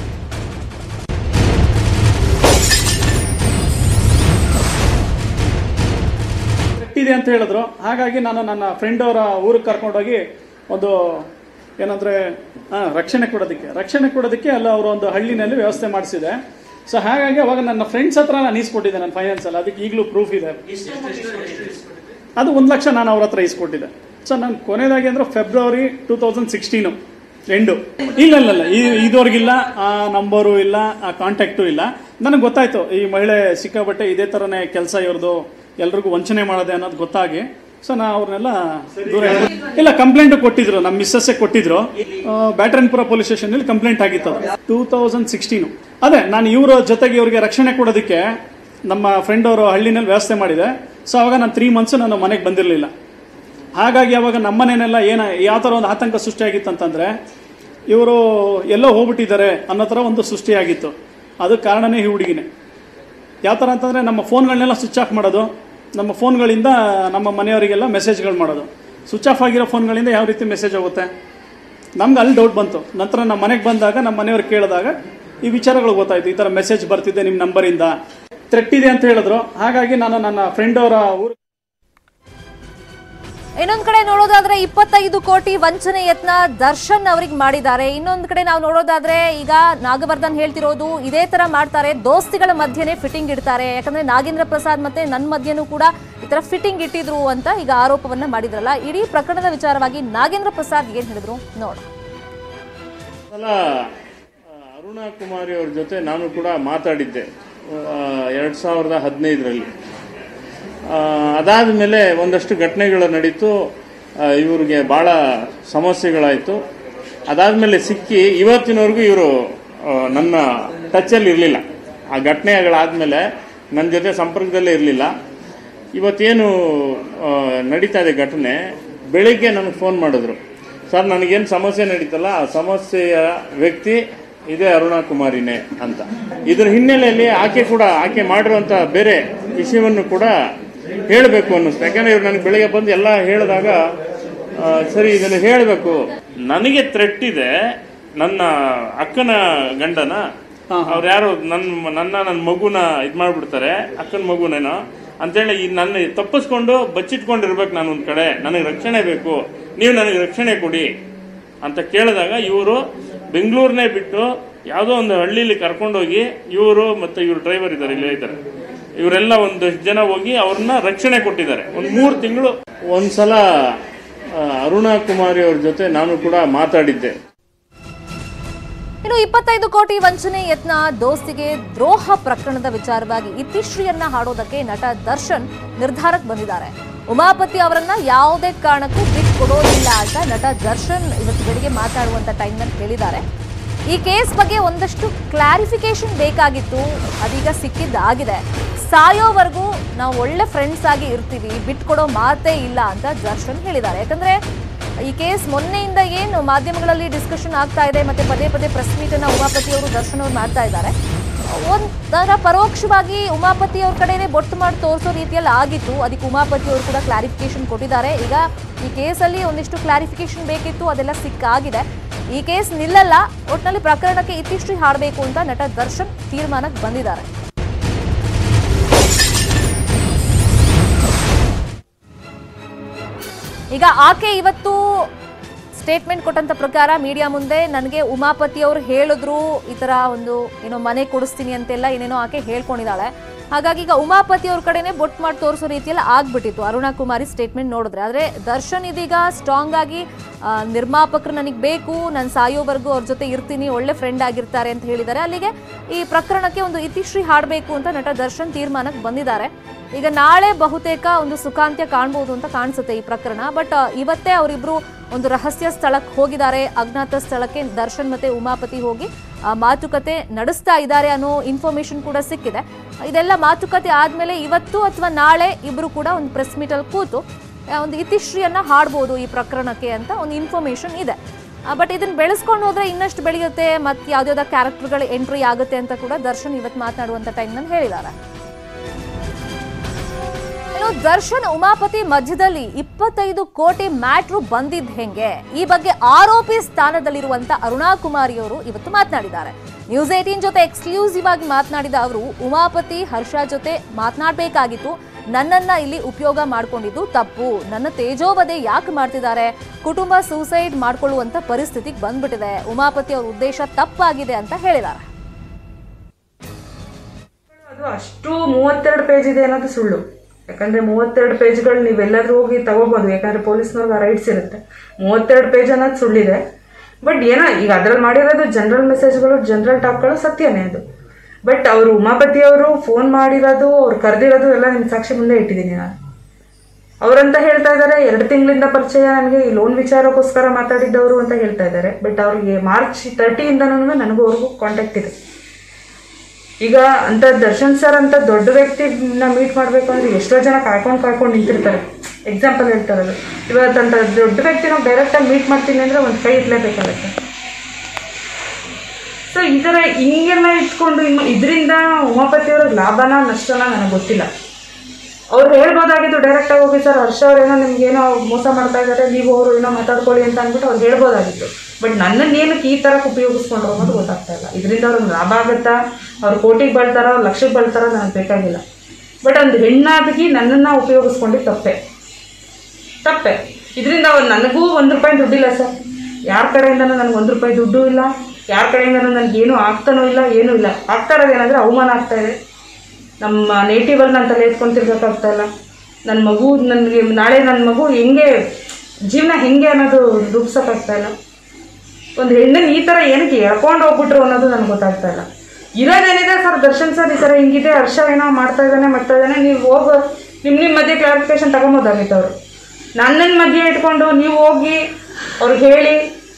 ಇದೆ ಅಂತ ಹೇಳಿದ್ರು ಹಾಗಾಗಿ ನಾನು ನನ್ನ ಫ್ರೆಂಡ್ ಅವರ ಊರಿಗೆ ಕರ್ಕೊಂಡೋಗಿ ಒಂದು ಏನಂದ್ರೆ ಆ, ರಕ್ಷಣೆ ಕೊಡೋದಕ್ಕೆ ರಕ್ಷಣೆ ಕೊಡೋದಕ್ಕೆ ಅಲ್ಲ ಅವರು ಒಂದು ಹಳ್ಳಿನಲ್ಲಿ ವ್ಯವಸ್ಥೆ ಮಾಡಿಸಿದೆ ಸೊ ಹಾಗಾಗಿ ಅವಾಗ ನನ್ನ ಫ್ರೆಂಡ್ಸ್ ಹತ್ರ ನಾನು ಈಸ್ಕೊಟ್ಟಿದ್ದೆ ನನ್ನ ಫೈನಾನ್ಸ್ ಅಲ್ಲಿ ಅದಕ್ಕೆ ಈಗಲೂ ಪ್ರೂಫ್ ಇದೆ ಅದು ಒಂದು ಲಕ್ಷ ನಾನು ಅವ್ರ ಹತ್ರ ಈಸ್ಕೊಟ್ಟಿದ್ದೆ ಸೊ ನಾನು ಕೊನೆಯದಾಗಿ ಅಂದ್ರೆ February two thousand sixteen end ಇಲ್ಲ ಇಲ್ಲ ಇಲ್ಲ ಈ- ಇದುವರೆಗಿಲ್ಲ ಆ ನಂಬರು ಇಲ್ಲ ಆ ಕಾಂಟ್ಯಾಕ್ಟು ಇಲ್ಲ ನನಗೆ ಗೊತ್ತಾಯ್ತು ಈ ಮಹಿಳೆ ಸಿಕ್ಕಾಬಟ್ಟೆ ಇದೇ ಥರನೇ ಕೆಲಸ ಇವ್ರದ್ದು ಎಲ್ರಿಗೂ ವಂಚನೆ ಮಾಡೋದೆ ಅನ್ನೋದು ಗೊತ್ತಾಗಿ ಸೊ ನಾ ಅವ್ರನ್ನೆಲ್ಲ ದೂರ ಇಡ್ದೆ. ಇಲ್ಲ ಕಂಪ್ಲೇಂಟ್ ಕೊಟ್ಟಿದ್ರು ನಮ್ಮ ಮಿಸ್ಸಸ್ಸೇ ಕೊಟ್ಟಿದ್ರು ಬ್ಯಾಟ್ರನ್ಪುರ ಪೊಲೀಸ್ ಸ್ಟೇಷನ್ ಕಂಪ್ಲೇಂಟ್ ಆಗಿತ್ತು ಟೂ ತೌಸಂಡ್ ಸಿಕ್ಸ್ಟೀನು ಅದೇ ನಾನು ಇವರ ಜೊತೆಗೆ ಇವ್ರಿಗೆ ರಕ್ಷಣೆ ಕೊಡೋದಕ್ಕೆ ನಮ್ಮ ಫ್ರೆಂಡ್ ಅವರು ಹಳ್ಳಿನಲ್ಲಿ ವ್ಯವಸ್ಥೆ ಮಾಡಿದೆ ಸೊ ಅವಾಗ ನಾನು ತ್ರೀ ಮಂತ್ಸ್ ನಾನು ಮನೆಗೆ ಬಂದಿರಲಿಲ್ಲ ಹಾಗಾಗಿ ಅವಾಗ ನಮ್ಮನೇನೆಲ್ಲ ಏನ ಯಾವ ಥರ ಒಂದು ಆತಂಕ ಸೃಷ್ಟಿಯಾಗಿತ್ತು ಅಂತಂದ್ರೆ ಇವರು ಎಲ್ಲೋ ಹೋಗ್ಬಿಟ್ಟಿದ್ದಾರೆ ಅನ್ನೋ ಥರ ಒಂದು ಸೃಷ್ಟಿಯಾಗಿತ್ತು ಅದು ಕಾರಣನೇ ಈ ಹುಡುಗಿನೇ ಯಾವ ಥರ ಅಂತಂದರೆ ನಮ್ಮ ಫೋನ್ಗಳನ್ನೆಲ್ಲ ಸ್ವಿಚ್ ಆಫ್ ಮಾಡೋದು ನಮ್ಮ ಫೋನ್ಗಳಿಂದ ನಮ್ಮ ಮನೆಯವರಿಗೆಲ್ಲ ಮೆಸೇಜ್ಗಳು ಮಾಡೋದು ಸ್ವಿಚ್ ಆಫ್ ಆಗಿರೋ ಫೋನ್ಗಳಿಂದ ಯಾವ ರೀತಿ ಮೆಸೇಜ್ ಹೋಗುತ್ತೆ ನಮ್ಗೆ ಅಲ್ಲಿ ಡೌಟ್ ಬಂತು ನಂತರ ನಮ್ಮ ಮನೆಗೆ ಬಂದಾಗ ನಮ್ಮ ಮನೆಯವ್ರು ಕೇಳಿದಾಗ ಈ ವಿಚಾರಗಳು ಗೊತ್ತಾಯ್ತು ಈ ಥರ ಮೆಸೇಜ್ ಬರ್ತಿದೆ ನಿಮ್ಮ ನಂಬರಿಂದ ಥ್ರೆಟ್ ಇದೆ ಅಂತ ಹೇಳಿದ್ರು ಹಾಗಾಗಿ ನಾನು ನನ್ನ ಫ್ರೆಂಡ್ ಅವರ ಊರು ಇನ್ನೊಂದ್ ಕಡೆ ನೋಡೋದಾದ್ರೆ ಇಪ್ಪತ್ತೈದು ಕೋಟಿ ವಂಚನೆ ಯತ್ನ ದರ್ಶನ್ ಅವರಿಗೆ ಮಾಡಿದ್ದಾರೆ ಇನ್ನೊಂದ್ ಕಡೆ ನಾವು ನೋಡೋದಾದ್ರೆ ಈಗ ನಾಗವರ್ಧನ್ ಹೇಳ್ತಿರೋದು ಇದೇ ತರ ಮಾಡ್ತಾರೆ ದೋಸ್ತಿಗಳ ಮಧ್ಯೆನೆ ಫಿಟ್ಟಿಂಗ್ ಇಡ್ತಾರೆ ಯಾಕಂದ್ರೆ ನಾಗೇಂದ್ರ ಪ್ರಸಾದ್ ಮತ್ತೆ ನನ್ನ ಮಧ್ಯನೂ ಕೂಡ ಈ ತರ ಫಿಟ್ಟಿಂಗ್ ಇಟ್ಟಿದ್ರು ಅಂತ ಈಗ ಆರೋಪವನ್ನ ಮಾಡಿದ್ರಲ್ಲ ಇಡೀ ಪ್ರಕರಣದ ವಿಚಾರವಾಗಿ ನಾಗೇಂದ್ರ ಪ್ರಸಾದ್ ಏನ್ ಹೇಳಿದ್ರು ನೋಡ ಸಲ ಆ, ಅರುಣಾ ಕುಮಾರಿ ಅವ್ರ ಜೊತೆ ನಾನು ಕೂಡ ಮಾತಾಡಿದ್ದೆ ಎರಡು ಸಾವಿರದ ಹದಿನೈದರಲ್ಲಿ ಅದಾದ ಮೇಲೆ ಒಂದಷ್ಟು ಘಟನೆಗಳು ನಡೀತು ಆ, ಇವ್ರಿಗೆ ಭಾಳ ಸಮಸ್ಯೆಗಳಾಯಿತು ಅದಾದಮೇಲೆ ಸಿಕ್ಕಿ ಇವತ್ತಿನವರೆಗೂ ಇವರು ನನ್ನ ಟಚಲ್ಲಿ ಇರಲಿಲ್ಲ ಆ ಘಟನೆಗಳಾದಮೇಲೆ ನನ್ನ ಜೊತೆ ಸಂಪರ್ಕದಲ್ಲೇ ಇರಲಿಲ್ಲ ಇವತ್ತೇನು ಆ, ನಡೀತಾ ಇದೆ ಘಟನೆ ಬೆಳಿಗ್ಗೆ ನನಗೆ ಫೋನ್ ಮಾಡಿದ್ರು ಸರ್ ನನಗೇನು ಸಮಸ್ಯೆ ನಡೀತಲ್ಲ ಆ ಸಮಸ್ಯೆಯ ವ್ಯಕ್ತಿ ಇದೇ ಅರುಣಾ ಕುಮಾರಿನೇ ಅಂತ ಇದ್ರ ಹಿನ್ನೆಲೆಯಲ್ಲಿ ಆಕೆ ಕೂಡ ಆಕೆ ಮಾಡಿರುವಂಥ ಬೇರೆ ವಿಷಯವನ್ನು ಕೂಡ ಹೇಳಬೇಕು ಅನ್ನಿಸ್ತು ಯಾಕಂದ್ರೆ ಇವ್ರು ನನಗೆ ಬೆಳಿಗ್ಗೆ ಬಂದು ಎಲ್ಲ ಹೇಳಿದಾಗ ಆ, ಸರಿ ಇದನ್ನು ಹೇಳಬೇಕು ನನಗೆ ಥ್ರೆಟ್ ಇದೆ ನನ್ನ ಅಕ್ಕನ ಗಂಡನ ಅವ್ರು ಯಾರು ನನ್ನ ನನ್ನ ನನ್ನ ಮಗುನ ಇದು ಮಾಡ್ಬಿಡ್ತಾರೆ ಅಕ್ಕನ ಮಗುನೇನೋ ಅಂತೇಳಿ ಈ ನನ್ನ ತಪ್ಪಿಸ್ಕೊಂಡು ಬಚ್ಚಿಟ್ಕೊಂಡಿರ್ಬೇಕು ನಾನು ಒಂದ್ ಕಡೆ ನನಗೆ ರಕ್ಷಣೆ ಬೇಕು ನೀವು ನನಗೆ ರಕ್ಷಣೆ ಕೊಡಿ ಅಂತ ಕೇಳಿದಾಗ ಇವರು ಬೆಂಗಳೂರನ್ನೇ ಬಿಟ್ಟು ಯಾವುದೋ ಒಂದು ಹಳ್ಳಿಲಿ ಕರ್ಕೊಂಡೋಗಿ ಇವರು ಮತ್ತು ಇವ್ರು ಡ್ರೈವರ್ ಇದ್ದಾರೆ ಇಲ್ಲೇ ಇದ್ದಾರೆ ಇವರೆಲ್ಲ ಒಂದಷ್ಟು ಜನ ಹೋಗಿ ಅವ್ರನ್ನ ರಕ್ಷಣೆ ಕೊಟ್ಟಿದ್ದಾರೆ ಒಂದು ಮೂರು ತಿಂಗಳು ಒಂದ್ಸಲ ಆ, ಅರುಣಾ ಕುಮಾರಿ ಅವ್ರ ಜೊತೆ ನಾನು ಕೂಡ ಮಾತಾಡಿದ್ದೆ ಇನ್ನು ಇಪ್ಪತ್ತೈದು ಕೋಟಿ ವಂಚನೆ ಯತ್ನ ದೋಸ್ತಿಗೆ ದ್ರೋಹ ಪ್ರಕರಣದ ವಿಚಾರವಾಗಿ ಇತಿಶ್ರೀಯನ್ನ ಹಾಡೋದಕ್ಕೆ ನಟ ದರ್ಶನ್ ನಿರ್ಧಾರಕ್ಕೆ ಬಂದಿದ್ದಾರೆ ಉಮಾಪತಿ ಅವರನ್ನ ಯಾವುದೇ ಕಾರಣಕ್ಕೂ ಬಿಟ್ಕೊಡೋದಿಲ್ಲ ಅಂತ ನಟ ದರ್ಶನ್ ಇವತ್ತು ಬೆಳಿಗ್ಗೆ ಮಾತಾಡುವಂತ ಟೈಮ್ನಲ್ಲಿ ಹೇಳಿದ್ದಾರೆ ಈ ಕೇಸ್ ಬಗ್ಗೆ ಒಂದಷ್ಟು ಕ್ಲಾರಿಫಿಕೇಶನ್ ಬೇಕಾಗಿತ್ತು ಅದೀಗ ಸಿಕ್ಕಿದ್ದಾಗಿದೆ ಸಾಯೋವರೆಗೂ ನಾವು ಒಳ್ಳೆ ಫ್ರೆಂಡ್ಸ್ ಆಗಿ ಇರ್ತೀವಿ ಬಿಟ್ಕೊಡೋ ಮಾತೇ ಇಲ್ಲ ಅಂತ ದರ್ಶನ್ ಹೇಳಿದ್ದಾರೆ ಯಾಕಂದ್ರೆ ಈ ಕೇಸ್ ಮೊನ್ನೆಯಿಂದ ಏನು ಮಾಧ್ಯಮಗಳಲ್ಲಿ ಡಿಸ್ಕಷನ್ ಆಗ್ತಾ ಇದೆ ಮತ್ತೆ ಪದೇ ಪದೇ ಪ್ರೆಸ್ ಮೀಟ್ ಅನ್ನ ಉಮಾಪತಿ ಅವರು ದರ್ಶನ್ ಅವರು ಮಾಡ್ತಾ ಇದ್ದಾರೆ ಒಂಥರ ಪರೋಕ್ಷವಾಗಿ ಉಮಾಪತಿ ಅವ್ರ ಕಡೆನೇ ಬೊಟ್ಟು ಮಾಡಿ ತೋರಿಸೋ ರೀತಿಯಲ್ಲಿ ಆಗಿತ್ತು ಅದಕ್ಕೆ ಉಮಾಪತಿ ಅವರು ಕೂಡ ಕ್ಲಾರಿಫಿಕೇಶನ್ ಕೊಟ್ಟಿದ್ದಾರೆ ಈಗ ಈ ಕೇಸಲ್ಲಿ ಒಂದಿಷ್ಟು ಕ್ಲಾರಿಫಿಕೇಶನ್ ಬೇಕಿತ್ತು ಅದೆಲ್ಲ ಸಿಕ್ಕಾಗಿದೆ ಈ ಕೇಸ್ ನಿಲ್ಲಲ್ಲ ಒಟ್ಟಿನಲ್ಲಿ ಪ್ರಕರಣಕ್ಕೆ ಇತಿಶ್ರೀ ಹಾಡಬೇಕು ಅಂತ ನಟ ದರ್ಶನ್ ತೀರ್ಮಾನಕ್ಕೆ ಬಂದಿದ್ದಾರೆ ಈಗ ಆಕೆ ಇವತ್ತು ಸ್ಟೇಟ್ಮೆಂಟ್ ಕೊಟ್ಟಂತ ಪ್ರಕಾರ ಮೀಡಿಯಾ ಮುಂದೆ ನನಗೆ ಉಮಾಪತಿ ಅವರು ಹೇಳಿದ್ರು ಈ ತರ ಒಂದು ಏನೋ ಮನೆ ಕೊಡಿಸ್ತೀನಿ ಅಂತೆಲ್ಲ ಏನೇನೋ ಆಕೆ ಹೇಳ್ಕೊಂಡಿದ್ದಾಳೆ ಹಾಗಾಗಿ ಈಗ ಉಮಾಪತಿ ಅವ್ರ ಕಡೆನೆ ಬೊಟ್ ಮಾಡಿ ತೋರಿಸೋ ರೀತಿಯಲ್ಲಿ ಆಗ್ಬಿಟ್ಟಿತ್ತು ಅರುಣಾ ಕುಮಾರಿ ಸ್ಟೇಟ್ಮೆಂಟ್ ನೋಡಿದ್ರೆ ಆದ್ರೆ ದರ್ಶನ್ ಇದೀಗ ಸ್ಟ್ರಾಂಗ್ ಆಗಿ ಆ, ನಿರ್ಮಾಪಕರು ನನಗೆ ಬೇಕು ನಾನು ಸಾಯೋವರೆಗೂ ಅವ್ರ ಜೊತೆ ಇರ್ತೀನಿ ಒಳ್ಳೆ ಫ್ರೆಂಡ್ ಆಗಿರ್ತಾರೆ ಅಂತ ಹೇಳಿದ್ದಾರೆ ಅಲ್ಲಿಗೆ ಈ ಪ್ರಕರಣಕ್ಕೆ ಒಂದು ಇತಿಶ್ರೀ ಹಾಡಬೇಕು ಅಂತ ನಟ ದರ್ಶನ್ ತೀರ್ಮಾನಕ್ಕೆ ಬಂದಿದ್ದಾರೆ ಈಗ ನಾಳೆ ಬಹುತೇಕ ಒಂದು ಸುಖಾಂತ್ಯ ಕಾಣ್ಬೋದು ಅಂತ ಕಾಣಿಸುತ್ತೆ ಈ ಪ್ರಕರಣ ಬಟ್ ಇವತ್ತೇ ಅವರಿಬ್ರು ಒಂದು ರಹಸ್ಯ ಸ್ಥಳಕ್ಕೆ ಹೋಗಿದ್ದಾರೆ ಅಜ್ಞಾತ ಸ್ಥಳಕ್ಕೆ ದರ್ಶನ್ ಮತ್ತೆ ಉಮಾಪತಿ ಹೋಗಿ ಆ, ಮಾತುಕತೆ ನಡೆಸ್ತಾ ಇದ್ದಾರೆ ಅನ್ನೋ ಇನ್ಫಾರ್ಮೇಶನ್ ಕೂಡ ಸಿಕ್ಕಿದೆ ಇದೆಲ್ಲ ಮಾತುಕತೆ ಆದ್ಮೇಲೆ ಇವತ್ತು ಅಥವಾ ನಾಳೆ ಇಬ್ರು ಕೂಡ ಒಂದು ಪ್ರೆಸ್ ಮೀಟಲ್ಲಿ ಕೂತು ಆ, ಒಂದು ಇತಿಶ್ರೀಯನ್ನ ಹಾಡ್ಬೋದು ಈ ಪ್ರಕರಣಕ್ಕೆ ಅಂತ ಒಂದು ಇನ್ಫಾರ್ಮೇಶನ್ ಇದೆ ಬಟ್ ಇದನ್ನ ಬೆಳೆಸ್ಕೊಂಡು ಹೋದ್ರೆ ಇನ್ನಷ್ಟು ಬೆಳೆಯುತ್ತೆ ಮತ್ತೆ ಯಾವ್ದಾವ್ದೋ ಕ್ಯಾರೆಕ್ಟರ್ಗಳು ಎಂಟ್ರಿ ಆಗುತ್ತೆ ಅಂತ ಕೂಡ ದರ್ಶನ್ ಇವತ್ತು ಮಾತನಾಡುವಂತ ಟೈಮ್ನಲ್ಲಿ ಹೇಳಿದ್ದಾರೆ ಇನ್ನು ದರ್ಶನ್ ಉಮಾಪತಿ ಮಧ್ಯದಲ್ಲಿ ಇಪ್ಪತ್ತೈದು ಕೋಟಿ ಮ್ಯಾಟ್ರು ಬಂದಿದ್ ಹೆಂಗೆ ಈ ಬಗ್ಗೆ ಆರೋಪಿ ಸ್ಥಾನದಲ್ಲಿರುವಂತ ಅರುಣಾ ಕುಮಾರಿ ಅವರು ಇವತ್ತು ಮಾತನಾಡಿದ್ದಾರೆ ನ್ಯೂಸ್ ಏಟೀನ್ ಜೊತೆ ಎಕ್ಸ್ಕ್ಲೂಸಿವ್ ಆಗಿ ಮಾತನಾಡಿದ ಅವರು ಉಮಾಪತಿ ಹರ್ಷ ಜೊತೆ ಮಾತನಾಡಬೇಕಾಗಿತ್ತು ನನ್ನನ್ನ ಇಲ್ಲಿ ಉಪಯೋಗ ಮಾಡ್ಕೊಂಡಿದ್ದು ತಪ್ಪು ನನ್ನ ತೇಜೋವಧೆ ಯಾಕೆ ಮಾಡ್ತಿದ್ದಾರೆ ಕುಟುಂಬ ಸೂಸೈಡ್ ಮಾಡ್ಕೊಳ್ಳುವಂತ ಪರಿಸ್ಥಿತಿಗೆ ಬಂದ್ಬಿಟ್ಟಿದೆ ಉಮಾಪತಿ ಅವ್ರ ಉದ್ದೇಶ ತಪ್ಪಾಗಿದೆ ಅಂತ ಹೇಳಿದ್ದಾರೆ ಅದು ಅಷ್ಟು ಮೂವತ್ತೆರಡು ಪೇಜ್ ಇದೆ ಅನ್ನೋದು ಸುಳ್ಳು ಯಾಕಂದ್ರೆ ಮೂವತ್ತೆರಡು ಪೇಜ್ಗಳು ನೀವೆಲ್ಲರೂ ಹೋಗಿ ತಗೋಬೋದು ಯಾಕಂದ್ರೆ ಪೊಲೀಸ್ನವ್ರಿಗೆ ರೈಟ್ಸ್ ಇರುತ್ತೆ ಮೂವತ್ತೆರಡು ಪೇಜ್ ಅನ್ನೋದು ಸುಳ್ಳಿದೆ ಬಟ್ ಏನೋ ಈಗ ಅದ್ರಲ್ಲಿ ಮಾಡಿರೋದು ಜನರಲ್ ಮೆಸೇಜ್ಗಳು ಜನರಲ್ ಟಾಕ್ಗಳು ಸತ್ಯನೇ ಅದು ಬಟ್ ಅವರು ಉಮಾಪತಿ ಅವರು ಫೋನ್ ಮಾಡಿರೋದು ಅವ್ರು ಕರೆದಿರೋದು ಎಲ್ಲ ನಿಮ್ಮ ಸಾಕ್ಷಿ ಮುಂದೆ ಇಟ್ಟಿದ್ದೀನಿ ನಾನು ಅವರಂತ ಹೇಳ್ತಾ ಇದ್ದಾರೆ ಎರಡು ತಿಂಗಳಿಂದ ಪರಿಚಯ ನನಗೆ ಈ ಲೋನ್ ವಿಚಾರಕ್ಕೋಸ್ಕರ ಮಾತಾಡಿದ್ದವರು ಅಂತ ಹೇಳ್ತಾ ಇದ್ದಾರೆ ಬಟ್ ಅವ್ರಿಗೆ ಮಾರ್ಚ್ ತರ್ಟಿಯಿಂದನೂ ನನಗೂ ಅವ್ರಿಗೂ ಕಾಂಟ್ಯಾಕ್ಟ್ ಇದೆ ಈಗ ಅಂತ ದರ್ಶನ್ ಸರ್ ಅಂತ ದೊಡ್ಡ ವ್ಯಕ್ತಿನ ಮೀಟ್ ಮಾಡಬೇಕು ಅಂದ್ರೆ ಎಷ್ಟೋ ಜನ ಕಾಯ್ಕೊಂಡು ಕಾಯ್ಕೊಂಡು ನಿಂತಿರ್ತಾರೆ ಎಕ್ಸಾಂಪಲ್ ಹೇಳ್ತಾರದು ಇವತ್ತಂತ ದೊಡ್ಡ ವ್ಯಕ್ತಿ ನಾವು ಡೈರೆಕ್ಟಾಗಿ ಮೀಟ್ ಮಾಡ್ತೀನಿ ಅಂದರೆ ಒಂದು ಕೈ ಇರಲೇಬೇಕಾಗತ್ತೆ ಸೊ ಈ ಥರ ಹಿಂಗೆಲ್ಲ ಇಟ್ಕೊಂಡು ಇದರಿಂದ ಉಮಾಪತಿಯವ್ರಿಗೆ ಲಾಭನ ನಷ್ಟನ ನನಗೆ ಗೊತ್ತಿಲ್ಲ ಅವ್ರು ಹೇಳ್ಬೋದಾಗಿತ್ತು ಡೈರೆಕ್ಟಾಗಿ ಹೋಗಿ ಸರ್ ಹರ್ಷ ಅವ್ರೇನೋ ನಿಮ್ಗೇನೋ ಮೋಸ ಮಾಡ್ತಾ ಇದ್ದಾರೆ ನೀವು ಅವರು ಏನೋ ಮಾತಾಡ್ಕೊಳ್ಳಿ ಅಂತ ಅಂದ್ಬಿಟ್ಟು ಅವ್ರು ಹೇಳ್ಬೋದಾಗಿತ್ತು ಬಟ್ ನನ್ನನ್ನು ಏನಕ್ಕೆ ಈ ಥರಕ್ಕೆ ಉಪಯೋಗಿಸ್ಕೊಂಡ್ರು ಅನ್ನೋದು ಗೊತ್ತಾಗ್ತಾ ಇಲ್ಲ ಇದರಿಂದ ಅವ್ರಿಗೆ ಲಾಭ ಆಗುತ್ತಾ ಅವ್ರು ಕೋಟಿಗೆ ಬಳ್ತಾರೋ ಅವ್ರು ಲಕ್ಷಕ್ಕೆ ಬಳ್ತಾರೋ ನನಗೆ ಬೇಕಾಗಿಲ್ಲ ಬಟ್ ಒಂದು ಹೆಣ್ಣಾಗಿ ನನ್ನನ್ನು ಉಪಯೋಗಿಸ್ಕೊಂಡಿದ್ದು ತಪ್ಪೆ ತಪ್ಪೆ ಇದರಿಂದ ಅವ್ರು ನನಗೂ ಒಂದು ರೂಪಾಯಿ ದುಡ್ಡಿಲ್ಲ ಸರ್ ಯಾರ ಕಡೆಯಿಂದನೂ ನನಗೆ ಒಂದು ರೂಪಾಯಿ ದುಡ್ಡು ಇಲ್ಲ ಯಾರ ಕಡೆಯಿಂದನೂ ನನಗೇನು ಆಗ್ತಾನೂ ಇಲ್ಲ ಏನೂ ಇಲ್ಲ ಆಗ್ತಾ ಇರೋದೇನಂದರೆ ಅವಮಾನ ಆಗ್ತಾ ಇದೆ ನಮ್ಮ ನೇಟಿವಲ್ಲಿ ನಾನು ತಲೆ ಎತ್ಕೊಂಡು ತಿರ್ಗೋಕ್ಕಾಗ್ತಾ ಇಲ್ಲ ನನ್ನ ಮಗು ನನಗೆ ನಾಳೆ ನನ್ನ ಮಗು ಹೆಂಗೆ ಜೀವನ ಹೆಂಗೆ ಅನ್ನೋದು ರೂಪಿಸೋಕ್ಕಾಗ್ತಾ ಇಲ್ಲ ಒಂದು ಹೆಣ್ಣನ್ನು ಈ ಥರ ಏನಕ್ಕೆ ಎಳ್ಕೊಂಡು ಹೋಗ್ಬಿಟ್ರು ಅನ್ನೋದು ನನಗೆ ಗೊತ್ತಾಗ್ತಾ ಇಲ್ಲ ಇರೋದೇನಿದೆ ಸರ್ ದರ್ಶನ್ ಸರ್ ಈ ಥರ ಹಿಂಗಿದೆ ಹರ್ಷ ಏನೋ ಮಾಡ್ತಾ ಇದ್ದಾನೆ ಮಾಡ್ತಾ ಇದ್ದಾನೆ ನೀವು ಹೋಗೋ ನಿಮ್ಮ ನಿಮ್ಮ ಮಧ್ಯೆ ಕ್ಲಾರಿಫಿಕೇಶನ್ ತಗೊಂಬೋದಾಗಿತ್ತು ಅವರು ನನ್ನನ್ನು ಮಧ್ಯೆ ಇಟ್ಕೊಂಡು ನೀವು ಹೋಗಿ ಅವ್ರಿಗೆ ಹೇಳಿ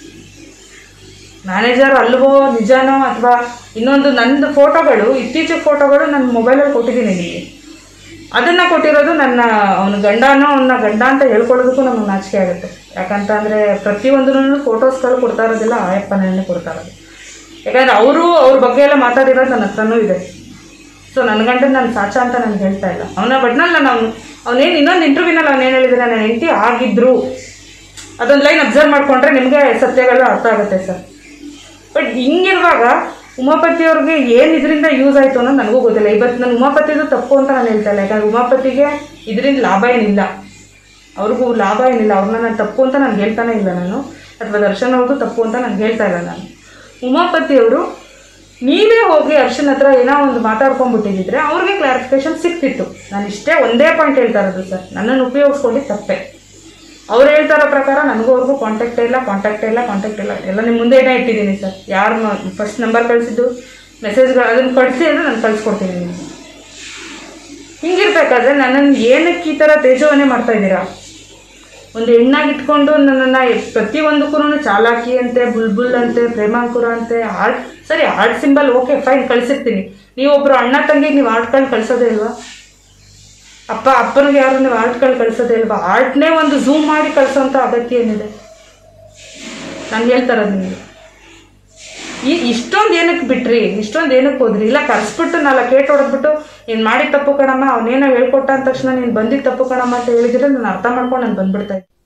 ಮ್ಯಾನೇಜರ್ ಅಲ್ವೋ ನಿಜನೋ ಅಥವಾ ಇನ್ನೊಂದು ನಂದು ಫೋಟೋಗಳು ಇತ್ತೀಚಿನ ಫೋಟೋಗಳು ನನ್ನ ಮೊಬೈಲಲ್ಲಿ ಕೊಟ್ಟಿದ್ದೀನಿ ನಿಮಗೆ ಅದನ್ನು ಕೊಟ್ಟಿರೋದು ನನ್ನ ಅವನ ಗಂಡನೋ ಅವನ ಗಂಡ ಅಂತ ಹೇಳ್ಕೊಳ್ಳೋದಕ್ಕೂ ನಮಗೆ ನಾಚಿಕೆ ಆಗುತ್ತೆ ಯಾಕಂತ ಅಂದರೆ ಪ್ರತಿಯೊಂದೂ ಫೋಟೋಸ್ಗಳು ಕೊಡ್ತಾ ಇರೋದಿಲ್ಲ ಆಯಪ್ಪನೇ ಕೊಡ್ತಾ ಇರೋದು ಯಾಕಂದರೆ ಅವರು ಅವ್ರ ಬಗ್ಗೆ ಎಲ್ಲ ಮಾತಾಡಿರೋದು ನನ್ನ ಹತ್ರನೂ ಇದೆ ಸೊ ನನ್ನ ಗಂಡನ ನಾನು ಸಾಚ ಅಂತ ನಾನು ಹೇಳ್ತಾ ಇಲ್ಲ ಅವನ ಬಟ್ನಲ್ಲಿ ನಾನು ಅವನು ಅವನೇನು ಇನ್ನೊಂದು ಇಂಟರ್ವ್ಯೂನಲ್ಲಿ ಅವನು ಏನು ಹೇಳಿದ್ರೆ ನನ್ನ ಹೆಂಡತಿ ಆಗಿದ್ರು ಅದೊಂದು ಲೈನ್ ಅಬ್ಸರ್ವ್ ಮಾಡಿಕೊಂಡ್ರೆ ನಿಮಗೆ ಸತ್ಯಗಳು ಅರ್ಥ ಆಗುತ್ತೆ ಸರ್ ಬಟ್ ಹಿಂಗಿರುವಾಗ ಉಮಾಪತಿಯವ್ರಿಗೆ ಏನು ಇದರಿಂದ ಯೂಸ್ ಆಯಿತು ಅನ್ನೋದು ನನಗೂ ಗೊತ್ತಿಲ್ಲ ಇವತ್ತು ನಾನು ಉಮಾಪತಿದು ತಪ್ಪು ಅಂತ ನಾನು ಹೇಳ್ತಾ ಇಲ್ಲ ಯಾಕಂದ್ರೆ ಉಮಾಪತಿಗೆ ಇದರಿಂದ ಲಾಭ ಏನಿಲ್ಲ ಅವ್ರಿಗೂ ಲಾಭ ಏನಿಲ್ಲ ಅವ್ರನ್ನ ನಾನು ತಪ್ಪು ಅಂತ ನಾನು ಹೇಳ್ತಾನೆ ಇಲ್ಲ ನಾನು ಅಥವಾ ದರ್ಶನ್ ಅವ್ರದ್ದು ತಪ್ಪು ಅಂತ ನಾನು ಹೇಳ್ತಾ ಇಲ್ಲ ನಾನು ಉಮಾಪತಿಯವರು ನೀವೇ ಹೋಗಿ ಅರ್ಶನ್ ಹತ್ರ ಏನೋ ಒಂದು ಮಾತಾಡ್ಕೊಂಡ್ಬಿಟ್ಟಿದ್ರೆ ಅವ್ರಿಗೆ ಕ್ಲಾರಿಫಿಕೇಶನ್ ಸಿಕ್ತಿತ್ತು ನಾನು ಇಷ್ಟೇ ಒಂದೇ ಪಾಯಿಂಟ್ ಹೇಳ್ತಾ ಇರೋದು ಸರ್ ನನ್ನನ್ನು ಉಪಯೋಗಿಸ್ಕೊಂಡಿದ್ದು ತಪ್ಪೆ ಅವ್ರು ಹೇಳ್ತಾ ಇರೋ ಪ್ರಕಾರ ನನಗೂ ಅವ್ರಿಗೂ ಕಾಂಟ್ಯಾಕ್ಟ್ ಇಲ್ಲ ಕಾಂಟ್ಯಾಕ್ಟ್ ಇಲ್ಲ ಕಾಂಟ್ಯಾಕ್ಟ್ ಇಲ್ಲ ಎಲ್ಲ ನಿಮ್ಮ ಮುಂದೆನೇ ಇಟ್ಟಿದ್ದೀನಿ ಸರ್ ಯಾರು ಫಸ್ಟ್ ನಂಬರ್ ಕಳಿಸಿದ್ದು ಮೆಸೇಜ್ಗಳು ಅದನ್ನು ಕಳಿಸಿ ಅಂದರೆ ನಾನು ಕಳಿಸ್ಕೊಡ್ತೀನಿ ನಿಮಗೆ ಹಿಂಗಿರ್ಬೇಕಾದ್ರೆ ನನ್ನನ್ನು ಏನಕ್ಕೆ ಈ ಥರ ತೇಜೋವನೆ ಮಾಡ್ತಾ ಇದ್ದೀರಾ ಒಂದು ಹೆಣ್ಣಾಗಿಟ್ಕೊಂಡು ನನ್ನನ್ನು ಪ್ರತಿಯೊಂದಕ್ಕೂ ಚಾಲಾಕಿ ಅಂತೆ ಬುಲ್ಬುಲ್ ಅಂತೆ ಪ್ರೇಮಾಂಕುರ ಅಂತೆ ಆರ್ಟ್ ಸರಿ ಆರ್ಟ್ ಸಿಂಬಲ್ ಓಕೆ ಫೈನ್ ಕಳಿಸಿರ್ತೀನಿ ನೀವೊಬ್ಬರು ಅಣ್ಣ ತಂಗಿಗೆ ನೀವು ಆರ್ಟ್ಗಳು ಕಳಿಸೋದೇ ಇಲ್ವಾ ಅಪ್ಪ ಅಪ್ಪನಿಗೆ ಯಾರು ನೀವು ಆರ್ಟ್ಗಳು ಕಳಿಸೋದೇ ಇಲ್ವಾ ಆರ್ಟ್ನೇ ಒಂದು ಝೂಮ್ ಮಾಡಿ ಕಳಿಸೋಂಥ ಅಗತ್ಯ ಏನಿದೆ ನಾನು ಹೇಳ್ತಾ ಇರೋದು ನಿಮಗೆ ಈ ಇಷ್ಟೊಂದು ಏನಕ್ಕೆ ಬಿಟ್ರಿ ಇಷ್ಟೊಂದು ಏನಕ್ಕೆ ಹೋದ್ರಿ ಇಲ್ಲ ಕರೆಸ್ಬಿಟ್ಟು ನಾಲ್ಕು ಏಟ್ ಹೊಡೆದ್ಬಿಟ್ಟು ನೀನು ಮಾಡಿ ತಪ್ಪು ಕಣಮ್ಮ ಅವನೇನೋ ಹೇಳ್ಕೊಟ್ಟ ಅಂದ ತಕ್ಷಣ ನೀನು ಬಂದಿದ್ದು ತಪ್ಪು ಕಣಮ್ಮ ಅಂತ ಹೇಳಿದ್ರೆ ನಾನು ಅರ್ಥ ಮಾಡ್ಕೊಂಡು ನಾನು ಬಂದ್ಬಿಡ್ತಾ ಇದ್ದೆ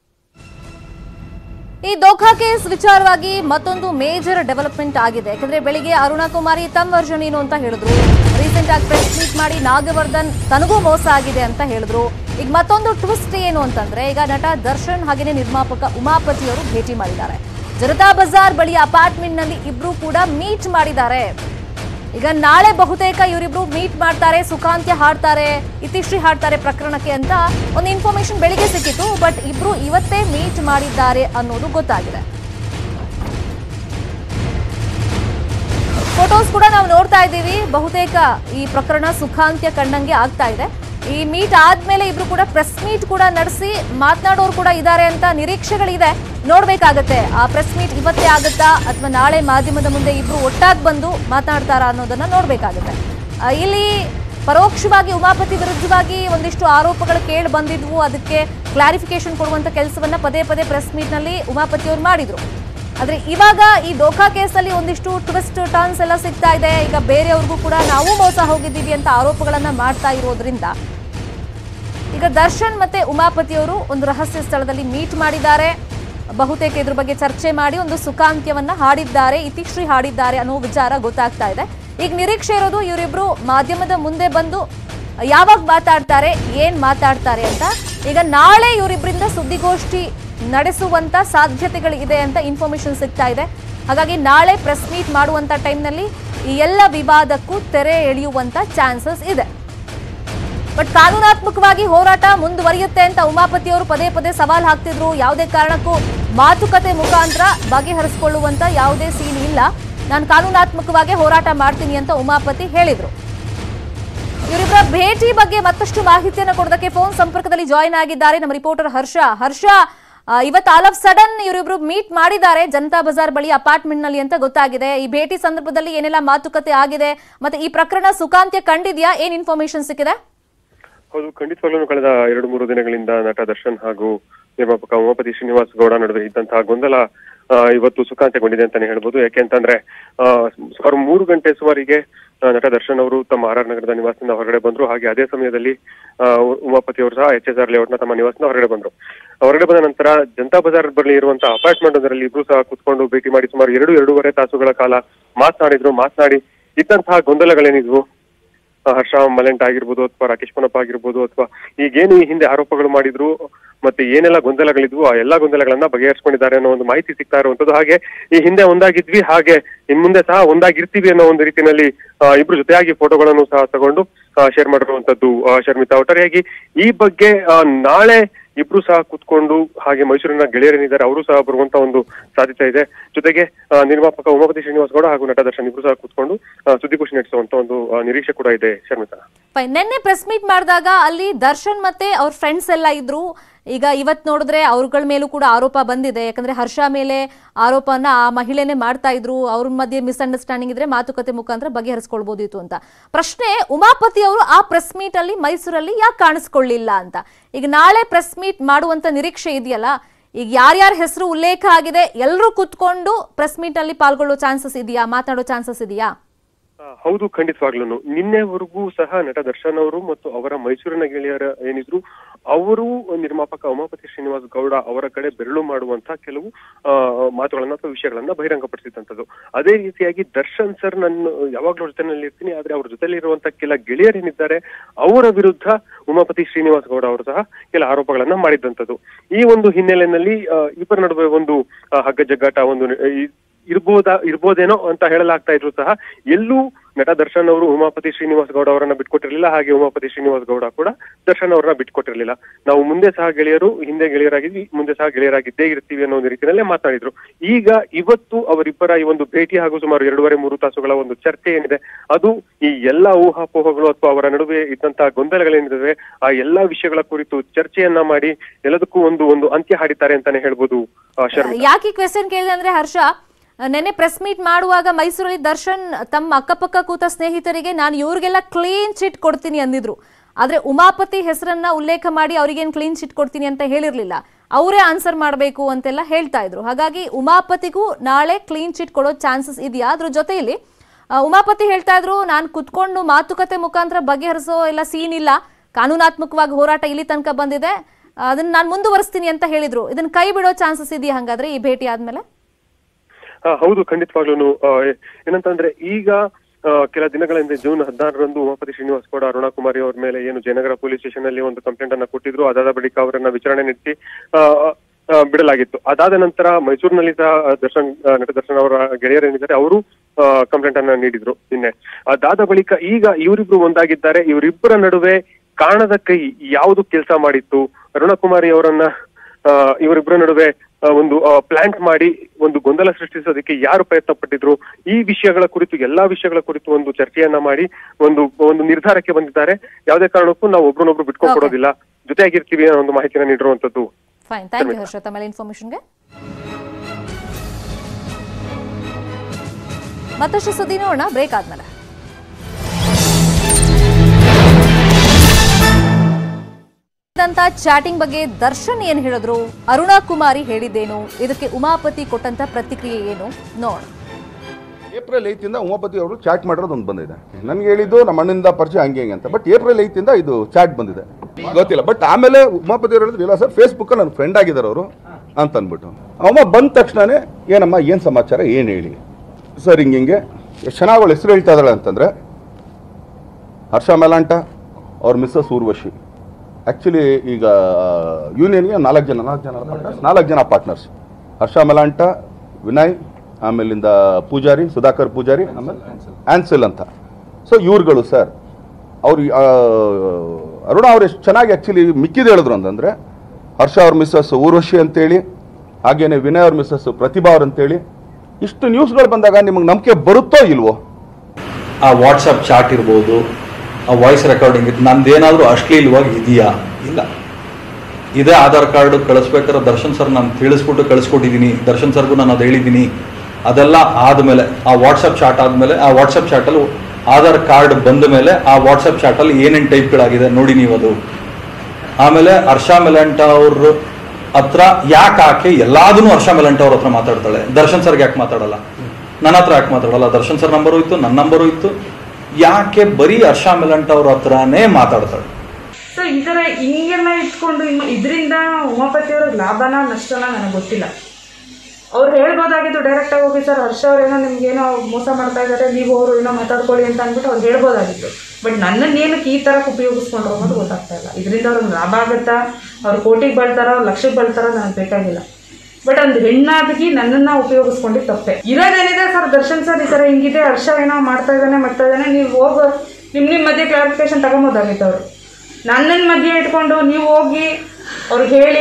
ಈ ದೋಖಾ ಕೇಸ್ ವಿಚಾರವಾಗಿ ಮತ್ತೊಂದು ಮೇಜರ್ ಡೆವಲಪ್ಮೆಂಟ್ ಆಗಿದೆ ಯಾಕಂದ್ರೆ ಬೆಳಿಗ್ಗೆ ಅರುಣಾ ಕುಮಾರಿ ತಮ್ಮ ವರ್ಷನ್ ಏನು ಅಂತ ಹೇಳಿದ್ರು ರೀಸೆಂಟ್ ಆಗಿ ಪ್ರೆಸ್ ಮೀಟ್ ಮಾಡಿ ನಾಗವರ್ಧನ್ ತನಗೂ ಮೋಸ ಆಗಿದೆ ಅಂತ ಹೇಳಿದ್ರು ಈಗ ಮತ್ತೊಂದು ಟ್ವಿಸ್ಟ್ ಏನು ಅಂತಂದ್ರೆ ಈಗ ನಟ ದರ್ಶನ್ ಹಾಗೇನೆ ನಿರ್ಮಾಪಕ ಉಮಾಪತಿ ಅವರು ಭೇಟಿ ಮಾಡಿದ್ದಾರೆ ಜನತಾ ಬಜಾರ್ ಬಳಿ ಅಪಾರ್ಟ್ಮೆಂಟ್ ನಲ್ಲಿ ಇಬ್ರು ಕೂಡ ಮೀಟ್ ಮಾಡಿದ್ದಾರೆ ಈಗ ನಾಳೆ ಬಹುತೇಕ ಇವರಿಬ್ರು ಮೀಟ್ ಮಾಡ್ತಾರೆ ಸುಖಾಂತ್ಯ ಹಾಡ್ತಾರೆ ಇತಿಶ್ರೀ ಹಾಡ್ತಾರೆ ಪ್ರಕರಣಕ್ಕೆ ಅಂತ ಒಂದು ಇನ್ಫಾರ್ಮೇಶನ್ ಬೆಳಿಗ್ಗೆ ಸಿಕ್ಕಿತ್ತು ಬಟ್ ಇಬ್ರು ಇವತ್ತೇ ಮೀಟ್ ಮಾಡಿದ್ದಾರೆ ಅನ್ನೋದು ಗೊತ್ತಾಗಿದೆ ಫೋಟೋಸ್ ಕೂಡ ನಾವು ನೋಡ್ತಾ ಇದ್ದೀವಿ ಬಹುತೇಕ ಈ ಪ್ರಕರಣ ಸುಖಾಂತ್ಯ ಕಂಡಂಗೆ ಆಗ್ತಾ ಇದೆ ಈ ಮೀಟ್ ಆದ್ಮೇಲೆ ಇಬ್ರು ಕೂಡ ಪ್ರೆಸ್ ಮೀಟ್ ಕೂಡ ನಡೆಸಿ ಮಾತನಾಡೋರು ಕೂಡ ಇದ್ದಾರೆ ಅಂತ ನಿರೀಕ್ಷೆಗಳಿದೆ ನೋಡ್ಬೇಕಾಗತ್ತೆ ಆ ಪ್ರೆಸ್ ಮೀಟ್ ಇವತ್ತೇ ಆಗುತ್ತಾ ಅಥವಾ ನಾಳೆ ಮಾಧ್ಯಮದ ಮುಂದೆ ಇಬ್ರು ಒಟ್ಟಾಗಿ ಬಂದು ಮಾತನಾಡ್ತಾರಾ ಅನ್ನೋದನ್ನ ನೋಡ್ಬೇಕಾಗುತ್ತೆ ಆ, ಇಲ್ಲಿ ಪರೋಕ್ಷವಾಗಿ ಉಮಾಪತಿ ವಿರುದ್ಧವಾಗಿ ಒಂದಿಷ್ಟು ಆರೋಪಗಳು ಕೇಳಿ ಬಂದಿದ್ವು ಅದಕ್ಕೆ ಕ್ಲಾರಿಫಿಕೇಶನ್ ಕೊಡುವಂತ ಕೆಲಸವನ್ನ ಪದೇ ಪದೇ ಪ್ರೆಸ್ ಮೀಟ್ನಲ್ಲಿ ಉಮಾಪತಿ ಅವರು ಮಾಡಿದ್ರು ಆದ್ರೆ ಇವಾಗ ಈ ದೋಖಾ ಕೇಸಲ್ಲಿ ಒಂದಿಷ್ಟು ಟ್ವಿಸ್ಟ್ ಟರ್ನ್ಸ್ ಎಲ್ಲ ಸಿಗ್ತಾ ಇದೆ ಈಗ ಬೇರೆಯವ್ರಿಗೂ ಕೂಡ ನಾವು ಮೋಸ ಹೋಗಿದ್ದೀವಿ ಅಂತ ಆರೋಪಗಳನ್ನ ಮಾಡ್ತಾ ಇರೋದ್ರಿಂದ ಈಗ ದರ್ಶನ್ ಮತ್ತೆ ಉಮಾಪತಿಯವರು ಒಂದು ರಹಸ್ಯ ಸ್ಥಳದಲ್ಲಿ ಮೀಟ್ ಮಾಡಿದ್ದಾರೆ ಬಹುತೇಕ ಇದ್ರ ಬಗ್ಗೆ ಚರ್ಚೆ ಮಾಡಿ ಒಂದು ಸುಖಾಂತ್ಯವನ್ನ ಹಾಡಿದ್ದಾರೆ ಇತಿಶ್ರೀ ಹಾಡಿದ್ದಾರೆ ಅನ್ನೋ ವಿಚಾರ ಗೊತ್ತಾಗ್ತಾ ಇದೆ ಈಗ ನಿರೀಕ್ಷೆ ಇರೋದು ಇವರಿಬ್ರು ಮಾಧ್ಯಮದ ಮುಂದೆ ಬಂದು ಯಾವಾಗ ಮಾತಾಡ್ತಾರೆ ಏನ್ ಮಾತಾಡ್ತಾರೆ ಅಂತ ಈಗ ನಾಳೆ ಇವರಿಬ್ಬರಿಂದ ಸುದ್ದಿಗೋಷ್ಠಿ ನಡೆಸುವಂತ ಸಾಧ್ಯತೆಗಳು ಇದೆ ಅಂತ ಇನ್ಫಾರ್ಮೇಶನ್ ಸಿಗ್ತಾ ಇದೆ ಹಾಗಾಗಿ ನಾಳೆ ಪ್ರೆಸ್ ಮೀಟ್ ಮಾಡುವಂತ ಟೈಮ್ನಲ್ಲಿ ಈ ಎಲ್ಲ ವಿವಾದಕ್ಕೂ ತೆರೆ ಎಳೆಯುವಂತ ಚಾನ್ಸಸ್ ಇದೆ ಬಟ್ ಕಾನೂನಾತ್ಮಕವಾಗಿ ಹೋರಾಟ ಮುಂದುವರಿಯುತ್ತೆ ಅಂತ ಉಮಾಪತಿ ಅವರು ಪದೇ ಪದೇ ಸವಾಲ್ ಹಾಕ್ತಿದ್ರು ಯಾವುದೇ ಕಾರಣಕ್ಕೂ ಮಾತುಕತೆ ಮುಖಾಂತರ ಬಗೆಹರಿಸಿಕೊಳ್ಳುವಂತ ಯಾವುದೇ ಸೀನ್ ಇಲ್ಲ ನಾನು ಕಾನೂನಾತ್ಮಕವಾಗಿ ಹೋರಾಟ ಮಾಡ್ತೀನಿ ಅಂತ ಉಮಾಪತಿ ಹೇಳಿದ್ರು ಇವರಿಬ್ಬರ ಭೇಟಿ ಬಗ್ಗೆ ಮತ್ತಷ್ಟು ಮಾಹಿತಿಯನ್ನು ಕೊಡೋದಕ್ಕೆ ಫೋನ್ ಸಂಪರ್ಕದಲ್ಲಿ ಜಾಯಿನ್ ಆಗಿದ್ದಾರೆ ನಮ್ಮ ರಿಪೋರ್ಟರ್ ಹರ್ಷ ಹರ್ಷ ಆ, ಇವತ್ತು ಆಲ್ ಆಫ್ ಸಡನ್ ಇವರಿಬ್ರು ಮೀಟ್ ಮಾಡಿದ್ದಾರೆ ಜನತಾ ಬಜಾರ್ ಬಳಿ ಅಪಾರ್ಟ್ಮೆಂಟ್ ನಲ್ಲಿ ಅಂತ ಗೊತ್ತಾಗಿದೆ ಈ ಭೇಟಿ ಸಂದರ್ಭದಲ್ಲಿ ಏನೆಲ್ಲ ಮಾತುಕತೆ ಆಗಿದೆ ಮತ್ತೆ ಈ ಪ್ರಕರಣ ಸುಖಾಂತ್ಯ ಕಂಡಿದ್ಯಾ ಏನ್ ಇನ್ಫಾರ್ಮೇಶನ್ ಸಿಕ್ಕಿದೆ ಹೌದು ಖಂಡಿತವಾಗ್ಲೂ ಕಳೆದ ಎರಡು ಮೂರು ದಿನಗಳಿಂದ ನಟ ದರ್ಶನ್ ಹಾಗೂ ನಿರ್ಮಾಪಕ ಉಮಾಪತಿ ಶ್ರೀನಿವಾಸ್ ಗೌಡ ನಡುವೆ ಇದ್ದಂತಹ ಗೊಂದಲ ಆ, ಇವತ್ತು ಸುಖಾಂತ್ಯಗೊಂಡಿದೆ ಅಂತಾನೆ ಹೇಳ್ಬೋದು ಯಾಕೆಂತಂದ್ರೆ ಆ, ಸುಮಾರು ಮೂರು ಗಂಟೆ ಸುಮಾರಿಗೆ ಆ, ನಟ ದರ್ಶನ್ ಅವರು ತಮ್ಮ ಆರ್ ಆರ್ ನಗರದ ನಿವಾಸದಿಂದ ಹೊರಗಡೆ ಬಂದ್ರು ಹಾಗೆ ಅದೇ ಸಮಯದಲ್ಲಿ ಆ, ಉಮಾಪತಿ ಅವರು ಸಹ ಎಚ್ ಎಸ್ ಆರ್ ಲೇಔಟ್ನ ತಮ್ಮ ನಿವಾಸದಿಂದ ಹೊರಗಡೆ ಬಂದ್ರು ಹೊರಗಡೆ ಬಂದ ನಂತರ ಜನತಾ ಬಜಾರ್ ಬಳಿ ಇರುವಂತಹ ಅಪಾರ್ಟ್ಮೆಂಟ್ ಒಂದರಲ್ಲಿ ಇಬ್ರು ಸಹ ಕುತ್ಕೊಂಡು ಭೇಟಿ ಮಾಡಿ ಸುಮಾರು ಎರಡು ಎರಡೂವರೆ ತಾಸುಗಳ ಕಾಲ ಮಾತನಾಡಿದ್ರು ಮಾತನಾಡಿ ಇದ್ದಂತಹ ಗೊಂದಲಗಳೇನಿದ್ವು ಆ, ಹರ್ಷ ಮಲೆಂಟ್ ಆಗಿರ್ಬೋದು ಅಥವಾ ರಾಕೇಶ್ ಪೊನ್ನಪ್ಪ ಆಗಿರ್ಬೋದು ಅಥವಾ ಈಗೇನು ಈ ಹಿಂದೆ ಆರೋಪಗಳು ಮಾಡಿದ್ರು ಮತ್ತೆ ಏನೆಲ್ಲ ಗೊಂದಲಗಳಿದ್ವು ಆ ಎಲ್ಲಾ ಗೊಂದಲಗಳನ್ನ ಬಗೆಹರಿಸ್ಕೊಂಡಿದ್ದಾರೆ ಅನ್ನೋ ಒಂದು ಮಾಹಿತಿ ಸಿಗ್ತಾ ಇರುವಂತದ್ದು ಹಾಗೆ ಈ ಹಿಂದೆ ಒಂದಾಗಿದ್ವಿ ಹಾಗೆ ಇನ್ ಮುಂದೆ ಸಹ ಒಂದಾಗಿರ್ತೀವಿ ಅನ್ನೋ ಒಂದು ರೀತಿಯಲ್ಲಿ ಆ, ಇಬ್ರು ಜೊತೆಯಾಗಿ ಫೋಟೋಗಳನ್ನು ಸಹ ತಗೊಂಡು ಶೇರ್ ಮಾಡಿರುವಂತದ್ದು ಆ, ಶರ್ಮಿತಾ ಒಟ್ಟಾರೆಯಾಗಿ ಈ ಬಗ್ಗೆ ಆ, ನಾಳೆ ಇಬ್ರು ಸಹ ಕುತ್ಕೊಂಡು ಹಾಗೆ ಮೈಸೂರಿನ ಗೆಳೆಯರೇನಿದ್ದಾರೆ ಅವರು ಸಹ ಬರುವಂತ ಒಂದು ಸಾಧ್ಯತೆ ಇದೆ ಜೊತೆಗೆ ಆ, ನಿರ್ಮಾಪಕ ಉಮಾಪತಿ ಶ್ರೀನಿವಾಸ್ ಗೌಡ ಹಾಗೂ ನಟ ದರ್ಶನ್ ಇಬ್ರು ಸಹ ಕುತ್ಕೊಂಡು ಆ, ಸುದ್ದಿಗೋಷ್ಠಿ ನಡೆಸುವಂತ ಒಂದು ಆ, ನಿರೀಕ್ಷೆ ಕೂಡ ಇದೆ ಶರ್ಮಿತಾ ಫೈನ್ ನಿನ್ನೆ ಪ್ರೆಸ್ ಮೀಟ್ ಮಾಡಿದಾಗ ಅಲ್ಲಿ ದರ್ಶನ್ ಮತ್ತೆ ಅವ್ರ ಫ್ರೆಂಡ್ಸ್ ಎಲ್ಲ ಇದ್ರು ಈಗ ಇವತ್ ನೋಡಿದ್ರೆ ಅವ್ರಗಳ ಮೇಲೂ ಕೂಡ ಆರೋಪ ಬಂದಿದೆ ಯಾಕಂದ್ರೆ ಹರ್ಷ ಮೇಲೆ ಆರೋಪನ ಆ ಮಹಿಳೆನೆ ಮಾಡ್ತಾ ಇದ್ರು ಅವ್ರ ಮಧ್ಯೆ ಮಿಸ್ಅಂಡರ್ಸ್ಟ್ಯಾಂಡಿಂಗ್ ಇದ್ರೆ ಮಾತುಕತೆ ಮುಖಾಂತರ ಬಗೆಹರಿಸ್ಕೊಳ್ಬೋದಿತ್ತು ಅಂತ ಪ್ರಶ್ನೆ ಉಮಾಪತಿ ಅವರು ಆ ಪ್ರೆಸ್ ಮೀಟ್ ಅಲ್ಲಿ ಮೈಸೂರಲ್ಲಿ ಯಾಕೆ ಕಾಣಿಸ್ಕೊಳ್ಳಿಲ್ಲ ಅಂತ ಈಗ ನಾಳೆ ಪ್ರೆಸ್ ಮೀಟ್ ಮಾಡುವಂತ ನಿರೀಕ್ಷೆ ಇದೆಯಲ್ಲ ಈಗ ಯಾರ್ಯಾರ ಹೆಸರು ಉಲ್ಲೇಖ ಆಗಿದೆ ಎಲ್ಲರೂ ಕುತ್ಕೊಂಡು ಪ್ರೆಸ್ ಮೀಟ್ ಅಲ್ಲಿ ಪಾಲ್ಗೊಳ್ಳೋ ಚಾನ್ಸಸ್ ಇದೆಯಾ ಮಾತನಾಡೋ ಚಾನ್ಸಸ್ ಇದೆಯಾ ಆ, ಹೌದು ಖಂಡಿತವಾಗ್ಲೂ ನಿನ್ನೆವರೆಗೂ ಸಹ ನಟ ದರ್ಶನ್ ಅವರು ಮತ್ತು ಅವರ ಮೈಸೂರಿನ ಗೆಳೆಯರ ಏನಿದ್ರು ಅವರು ನಿರ್ಮಾಪಕ ಉಮಾಪತಿ ಶ್ರೀನಿವಾಸ್ ಗೌಡ ಅವರ ಕಡೆ ಬೆರಳು ಮಾಡುವಂತ ಕೆಲವು ಆ, ಮಾತುಗಳನ್ನ ಅಥವಾ ವಿಷಯಗಳನ್ನ ಬಹಿರಂಗಪಡಿಸಿದಂತದ್ದು ಅದೇ ರೀತಿಯಾಗಿ ದರ್ಶನ್ ಸರ್ ನನ್ನ ಯಾವಾಗ್ಲೂ ಅವ್ರ ಜೊತೆನಲ್ಲಿ ಇರ್ತೀನಿ ಆದ್ರೆ ಅವ್ರ ಜೊತೆಲಿ ಇರುವಂತ ಕೆಲ ಗೆಳೆಯರೇನಿದ್ದಾರೆ ಅವರ ವಿರುದ್ಧ ಉಮಾಪತಿ ಶ್ರೀನಿವಾಸ್ ಗೌಡ ಅವರು ಸಹ ಕೆಲ ಆರೋಪಗಳನ್ನ ಮಾಡಿದ್ದಂಥದ್ದು ಈ ಒಂದು ಹಿನ್ನೆಲೆಯಲ್ಲಿ ಆ, ಇಬ್ಬರ ನಡುವೆ ಒಂದು ಆ, ಹಗ್ಗ ಜಗ್ಗಾಟ ಒಂದು ಈ- ಇರ್ಬೋದಾ ಇರ್ಬೋದೇನೋ ಅಂತ ಹೇಳಲಾಗ್ತಾ ಇದ್ರು ಸಹ ಎಲ್ಲೂ ನಟ ದರ್ಶನ್ ಅವರು ಉಮಾಪತಿ ಶ್ರೀನಿವಾಸ್ ಗೌಡ ಅವರನ್ನ ಬಿಟ್ಕೊಟ್ಟಿರ್ಲಿಲ್ಲ ಹಾಗೆ ಉಮಾಪತಿ ಶ್ರೀನಿವಾಸ್ ಗೌಡ ಕೂಡ ದರ್ಶನ್ ಅವರನ್ನ ಬಿಟ್ಕೊಟ್ಟಿರ್ಲಿಲ್ಲ ನಾವು ಮುಂದೆ ಸಹ ಗೆಳೆಯರು ಹಿಂದೆ ಗೆಳೆಯರಾಗಿದ್ವಿ ಮುಂದೆ ಸಹ ಗೆಳೆಯರಾಗಿದ್ದೇ ಇರ್ತೀವಿ ಅನ್ನೋ ಒಂದು ರೀತಿಯಲ್ಲೇ ಮಾತನಾಡಿದ್ರು ಈಗ ಇವತ್ತು ಅವರಿಬ್ಬರ ಈ ಒಂದು ಭೇಟಿ ಹಾಗೂ ಸುಮಾರು ಎರಡೂವರೆ ಮೂರು ತಾಸುಗಳ ಒಂದು ಚರ್ಚೆ ಏನಿದೆ ಅದು ಈ ಎಲ್ಲಾ ಊಹಾಪೋಹಗಳು ಅಥವಾ ಅವರ ನಡುವೆ ಇದ್ದಂತಹ ಗೊಂದಲಗಳೇನಿದೆ ಆ ಎಲ್ಲಾ ವಿಷಯಗಳ ಕುರಿತು ಚರ್ಚೆಯನ್ನ ಮಾಡಿ ಎಲ್ಲದಕ್ಕೂ ಒಂದು ಒಂದು ಅಂತ್ಯ ಹಾಡಿದ್ದಾರೆ ಅಂತಾನೆ ಹೇಳ್ಬೋದು ಆ, ಶರ್ಮಿಳಾ ಯಾಕೆ ಕ್ವೆಶನ್ ಕೇಳಿದೆ ಅಂದ್ರೆ ಹರ್ಷ ನೆನ್ನೆ ಪ್ರೆಸ್ ಮೀಟ್ ಮಾಡುವಾಗ ಮೈಸೂರಲ್ಲಿ ದರ್ಶನ್ ತಮ್ಮ ಅಕ್ಕಪಕ್ಕ ಕೂತ ಸ್ನೇಹಿತರಿಗೆ ನಾನು ಇವ್ರಿಗೆಲ್ಲ ಕ್ಲೀನ್ ಚಿಟ್ ಕೊಡ್ತೀನಿ ಅಂದಿದ್ರು ಆದ್ರೆ ಉಮಾಪತಿ ಹೆಸರನ್ನ ಉಲ್ಲೇಖ ಮಾಡಿ ಅವ್ರಿಗೇನು ಕ್ಲೀನ್ ಚಿಟ್ ಕೊಡ್ತೀನಿ ಅಂತ ಹೇಳಿರ್ಲಿಲ್ಲ ಅವರೇ ಆನ್ಸರ್ ಮಾಡಬೇಕು ಅಂತೆಲ್ಲ ಹೇಳ್ತಾ ಇದ್ರು ಹಾಗಾಗಿ ಉಮಾಪತಿಗೂ ನಾಳೆ ಕ್ಲೀನ್ ಚಿಟ್ ಕೊಡೋ ಚಾನ್ಸಸ್ ಇದೆಯಾ ಅದ್ರ ಜೊತೆಯಲ್ಲಿ ಆ, ಉಮಾಪತಿ ಹೇಳ್ತಾ ಇದ್ರು ನಾನು ಕುತ್ಕೊಂಡು ಮಾತುಕತೆ ಮುಖಾಂತರ ಬಗೆಹರಿಸೋ ಎಲ್ಲ ಸೀನ್ ಇಲ್ಲ ಕಾನೂನಾತ್ಮಕವಾಗಿ ಹೋರಾಟ ಇಲ್ಲಿ ತನಕ ಬಂದಿದೆ ಅದನ್ನ ನಾನು ಮುಂದುವರಿಸ್ತೀನಿ ಅಂತ ಹೇಳಿದ್ರು ಇದನ್ನ ಕೈ ಬಿಡೋ ಚಾನ್ಸಸ್ ಇದೆಯಾ ಹಂಗಾದ್ರೆ ಈ ಭೇಟಿ ಆದ್ಮೇಲೆ ಆ, ಹೌದು ಖಂಡಿತವಾಗ್ಲೂ ಏನಂತಂದ್ರೆ ಈಗ ಆ, ಕೆಲ ದಿನಗಳ ಹಿಂದೆ ಜೂನ್ ಹದಿನಾರರಂದು ಉಮಾಪತಿ ಶ್ರೀನಿವಾಸ್ ಗೌಡ ಅರುಣಾ ಕುಮಾರಿ ಅವ್ರ ಮೇಲೆ ಏನು ಜಯನಗರ ಪೊಲೀಸ್ ಸ್ಟೇಷನ್ ಅಲ್ಲಿ ಒಂದು ಕಂಪ್ಲೇಂಟ್ ಅನ್ನ ಕೊಟ್ಟಿದ್ರು ಅದಾದ ಬಳಿಕ ಅವರನ್ನ ವಿಚಾರಣೆ ನಡೆಸಿ ಆ, ಆ, ಬಿಡಲಾಗಿತ್ತು ಅದಾದ ನಂತರ ಮೈಸೂರಿನಲ್ಲಿ ಸಹ ದರ್ಶನ್ ಆ, ನಟ ದರ್ಶನ್ ಅವರ ಗೆಳೆಯರೇನಿದ್ದಾರೆ ಅವರು ಕಂಪ್ಲೇಂಟ್ ಅನ್ನ ನೀಡಿದ್ರು ನಿನ್ನೆ ಅದಾದ ಬಳಿಕ ಈಗ ಇವರಿಬ್ರು ಒಂದಾಗಿದ್ದಾರೆ ಇವರಿಬ್ಬರ ನಡುವೆ ಕಾಣದ ಕೈ ಯಾವುದು ಕೆಲಸ ಮಾಡಿತ್ತು ಅರುಣಕುಮಾರಿ ಅವರನ್ನ ಆ, ಇವರಿಬ್ಬರ ನಡುವೆ ಆ, ಒಂದು ಪ್ಲಾಂಟ್ ಮಾಡಿ ಒಂದು ಗೊಂದಲ ಸೃಷ್ಟಿಸೋದಕ್ಕೆ ಯಾರು ಪ್ರಯತ್ನ ಪಟ್ಟಿದ್ರು ಈ ವಿಷಯಗಳ ಕುರಿತು ಎಲ್ಲಾ ವಿಷಯಗಳ ಕುರಿತು ಒಂದು ಚರ್ಚೆಯನ್ನ ಮಾಡಿ ಒಂದು ಒಂದು ನಿರ್ಧಾರಕ್ಕೆ ಬಂದಿದ್ದಾರೆ ಯಾವುದೇ ಕಾರಣಕ್ಕೂ ನಾವು ಒಬ್ರನ್ನೊಬ್ರು ಬಿಟ್ಕೊಡ್ಕೊಡೋದಿಲ್ಲ ಜೊತೆಯಾಗಿರ್ತೀವಿ ಅನ್ನೋ ಒಂದು ಮಾಹಿತಿನ ನೀಡಿರುವಂತದ್ದು ಫೈನ್ ಥ್ಯಾಂಕ್ ಯು ಹರ್ಷ ತಮ್ಮ ಇನ್ಫಾರ್ಮೇಶನ್ಗೆ ಮತ್ತಷ್ಟು ಸುದ್ದಿ ನೋಡೋಣ ಬ್ರೇಕ್ ಆದ್ಮೇಲೆ ಅಂತ ಚಾಟಿಂಗ್ ಬಗ್ಗೆ ದರ್ಶನ್ ಏನ್ ಹೇಳಿದ್ರು ಅರುಣಾ ಕುಮಾರಿ ಹೇಳಿದ್ದೇನು ಇದಕ್ಕೆ ಉಮಾಪತಿ ಕೊಟ್ಟಂತ ಪ್ರತಿಕ್ರಿಯೆ ಏನು ನೋಡ ಏಪ್ರಿಲ್ ಏಯ್ತಿಂದ ಉಮಾಪತಿ ಅವರು ಚಾಟ್ ಮಾಡಿರೋದು ಒಂದು ಬಂದಿದೆ ನನಗೆ ಹೇಳಿದ್ದು ನಮ್ಮ ಅಣ್ಣನಿಂದ ಪರಿಚಯ ಹಂಗೆ ಹಿಂಗೆ ಅಂತ ಬಟ್ ಏಪ್ರಿಲ್ ಏಯ್ತಿಂದ ಇದು ಚಾಟ್ ಬಂದಿದೆ ಗೊತ್ತಿಲ್ಲ ಬಟ್ ಆಮೇಲೆ ಉಮಾಪತಿ ಅವರು ಹೇಳಿದ್ರು ಇಲ್ಲ ಸರ್ ಫೇಸ್ಬುಕ್ಕಲ್ಲಿ ನನ್ನ ಫ್ರೆಂಡ್ ಆಗಿದ್ದಾರೆ ಅವರು ಅಂತ ಅಂದ್ಬಿಟ್ಟು ಅಮ್ಮ ಬಂದ ತಕ್ಷಣನೇ ಏನಮ್ಮ ಏನು ಸಮಾಚಾರ ಏನು ಹೇಳಿ ಸರ್ ಹಿಂಗೆ ಹಿಂಗೆ ಎಷ್ಟು ಚೆನ್ನಾಗಿ ಅವಳು ಹೆಸರು ಹೇಳ್ತಾ ಇದ್ದಾಳೆ ಅಂತಂದರೆ ಹರ್ಷ ಮೆಲಾಂಟ ಅವ್ರ ಮಿಸ್ಸಸ್ ಊರ್ವಶಿ ಆ್ಯಕ್ಚುಲಿ ಈಗ ಯೂನಿಯನ್ಗೆ ನಾಲ್ಕು ಜನ ನಾಲ್ಕು ಜನ ಪಾರ್ಟ್ನರ್ಸ್ ನಾಲ್ಕು ಜನ ಪಾರ್ಟ್ನರ್ಸ್ ಹರ್ಷ ಮೆಲಾಂಟ ವಿನಯ್ ಆಮೇಲಿಂದ ಪೂಜಾರಿ ಸುಧಾಕರ್ ಪೂಜಾರಿ ಆಮೇಲೆ ಆನ್ಸೆಲ್ ಅಂತ ಸೊ ಇವ್ರುಗಳು ಸರ್ ಅವ್ರು ಆ, ಅರುಣ ಅವ್ರು ಎಷ್ಟು ಚೆನ್ನಾಗಿ ಆ್ಯಕ್ಚುಲಿ ಮಿಕ್ಕಿದ್ದು ಹೇಳಿದ್ರು ಅಂತಂದರೆ ಹರ್ಷ ಅವ್ರ ಮಿಸ್ಸಸ್ ಊರ್ವಶಿ ಅಂತೇಳಿ ಹಾಗೇನೆ ವಿನಯ್ ಅವ್ರ ಮಿಸ್ಸಸ್ ಪ್ರತಿಭಾ ಅವ್ರು ಅಂತೇಳಿ ಇಷ್ಟು ನ್ಯೂಸ್ಗಳು ಬಂದಾಗ ನಿಮಗೆ ನಂಬಿಕೆ ಬರುತ್ತೋ ಇಲ್ವೋ ಆ ವಾಟ್ಸಪ್ ಚಾಟ್ ಇರ್ಬೋದು ಆ ವಾಯ್ಸ್ ರೆಕಾರ್ಡಿಂಗ್ ನಂದೇನಾದರೂ ಅಶ್ಲೀಲವಾಗಿ ಇದೆಯಾ ಇಲ್ಲ ಇದೇ ಆಧಾರ್ ಕಾರ್ಡ್ ಕಳಿಸ್ಬೇಕಾದ್ರೆ ದರ್ಶನ್ ಸರ್ ನಾನು ತಿಳಿಸ್ಬಿಟ್ಟು ಕಳಿಸ್ಕೊಟ್ಟಿದ್ದೀನಿ ದರ್ಶನ್ ಸರ್ಗೂ ನಾನು ಅದು ಹೇಳಿದ್ದೀನಿ ಅದೆಲ್ಲ ಆದಮೇಲೆ ಆ ವಾಟ್ಸಪ್ ಚಾಟ್ ಆದಮೇಲೆ ಆ ವಾಟ್ಸಪ್ ಚಾಟಲ್ಲಿ ಆಧಾರ್ ಕಾರ್ಡ್ ಬಂದ ಮೇಲೆ ಆ ವಾಟ್ಸಪ್ ಚಾಟಲ್ಲಿ ಏನೇನು ಟೈಪ್ಗಳಾಗಿದೆ ನೋಡಿ ನೀವು ಅದು ಆಮೇಲೆ ಹರ್ಷ ಮೆಲಂಟ ಅವ್ರ ಹತ್ರ ಯಾಕೆ ಆಕೆ ಎಲ್ಲಾದನ್ನು ಹರ್ಷ ಮೆಲಂಟ ಅವ್ರ ಹತ್ರ ಮಾತಾಡ್ತಾಳೆ ದರ್ಶನ್ ಸರ್ಗೆ ಯಾಕೆ ಮಾತಾಡಲ್ಲ ನನ್ನ ಹತ್ರ ಯಾಕೆ ಮಾತಾಡಲ್ಲ ದರ್ಶನ್ ಸರ್ ನಂಬರು ಇತ್ತು ನನ್ನ ನಂಬರು ಇತ್ತು ಯಾಕೆ ಬರೀ ಹರ್ಷ ಮೆಲಂಟ ಅವ್ರ ಹತ್ರನೇ ಮಾತಾಡ್ತಾಳೆ ಸೊ ಈ ಥರ ಹಿಂಗೆಲ್ಲ ಇಟ್ಕೊಂಡು ಇದರಿಂದ ಉಮಾಪತಿ ಅವ್ರಿಗೆ ಲಾಭನ ನಷ್ಟನ ನನಗೆ ಗೊತ್ತಿಲ್ಲ ಅವ್ರು ಹೇಳ್ಬೋದಾಗಿತ್ತು ಡೈರೆಕ್ಟಾಗಿ ಹೋಗಿ ಸರ್ ಹರ್ಷ ಅವ್ರೇನೋ ನಿಮ್ಗೇನೋ ಮೋಸ ಮಾಡ್ತಾ ಇದ್ದಾರೆ ನೀವು ಅವರು ಏನೋ ಮಾತಾಡ್ಕೊಳ್ಳಿ ಅಂತ ಅಂದ್ಬಿಟ್ಟು ಅವ್ರು ಹೇಳ್ಬೋದಾಗಿತ್ತು ಬಟ್ ನನ್ನನ್ನು ಏನಕ್ಕೆ ಈ ಥರಕ್ಕೆ ಉಪಯೋಗಿಸ್ಕೊಂಡ್ರು ಅನ್ನೋದು ಗೊತ್ತಾಗ್ತಾ ಇಲ್ಲ ಇದರಿಂದ ಅವ್ರಿಗೆ ಲಾಭ ಆಗುತ್ತಾ ಅವ್ರು ಕೋಟಿಗೆ ಬಳ್ತಾರೋ ಲಕ್ಷಕ್ಕೆ ಬಳ್ತಾರೋ ನನಗೆ ಬೇಕಾಗಿಲ್ಲ ಬಟ್ ಒಂದು ಹೆಣ್ಣಾಗಿ ನನ್ನನ್ನು ಉಪಯೋಗಿಸ್ಕೊಂಡಿದ್ದು ತಪ್ಪೆ ಇರೋದೇನಿದೆ ಸರ್ ದರ್ಶನ್ ಸರ್ ಈ ಥರ ಹಿಂಗಿದೆ ಹರ್ಷ ಏನೋ ಮಾಡ್ತಾ ಇದ್ದಾನೆ ಮಾಡ್ತಾ ಇದ್ದಾನೆ ನೀವು ಹೋಗೋ ನಿಮ್ಮ ನಿಮ್ಮ ಮಧ್ಯೆ ಕ್ಲಾರಿಫಿಕೇಶನ್ ತಗೊಂಬೋದಾಗಿತ್ತು ಅವರು ನನ್ನನ್ನು ಮಧ್ಯೆ ಇಟ್ಕೊಂಡು ನೀವು ಹೋಗಿ ಅವ್ರಿಗೆ ಹೇಳಿ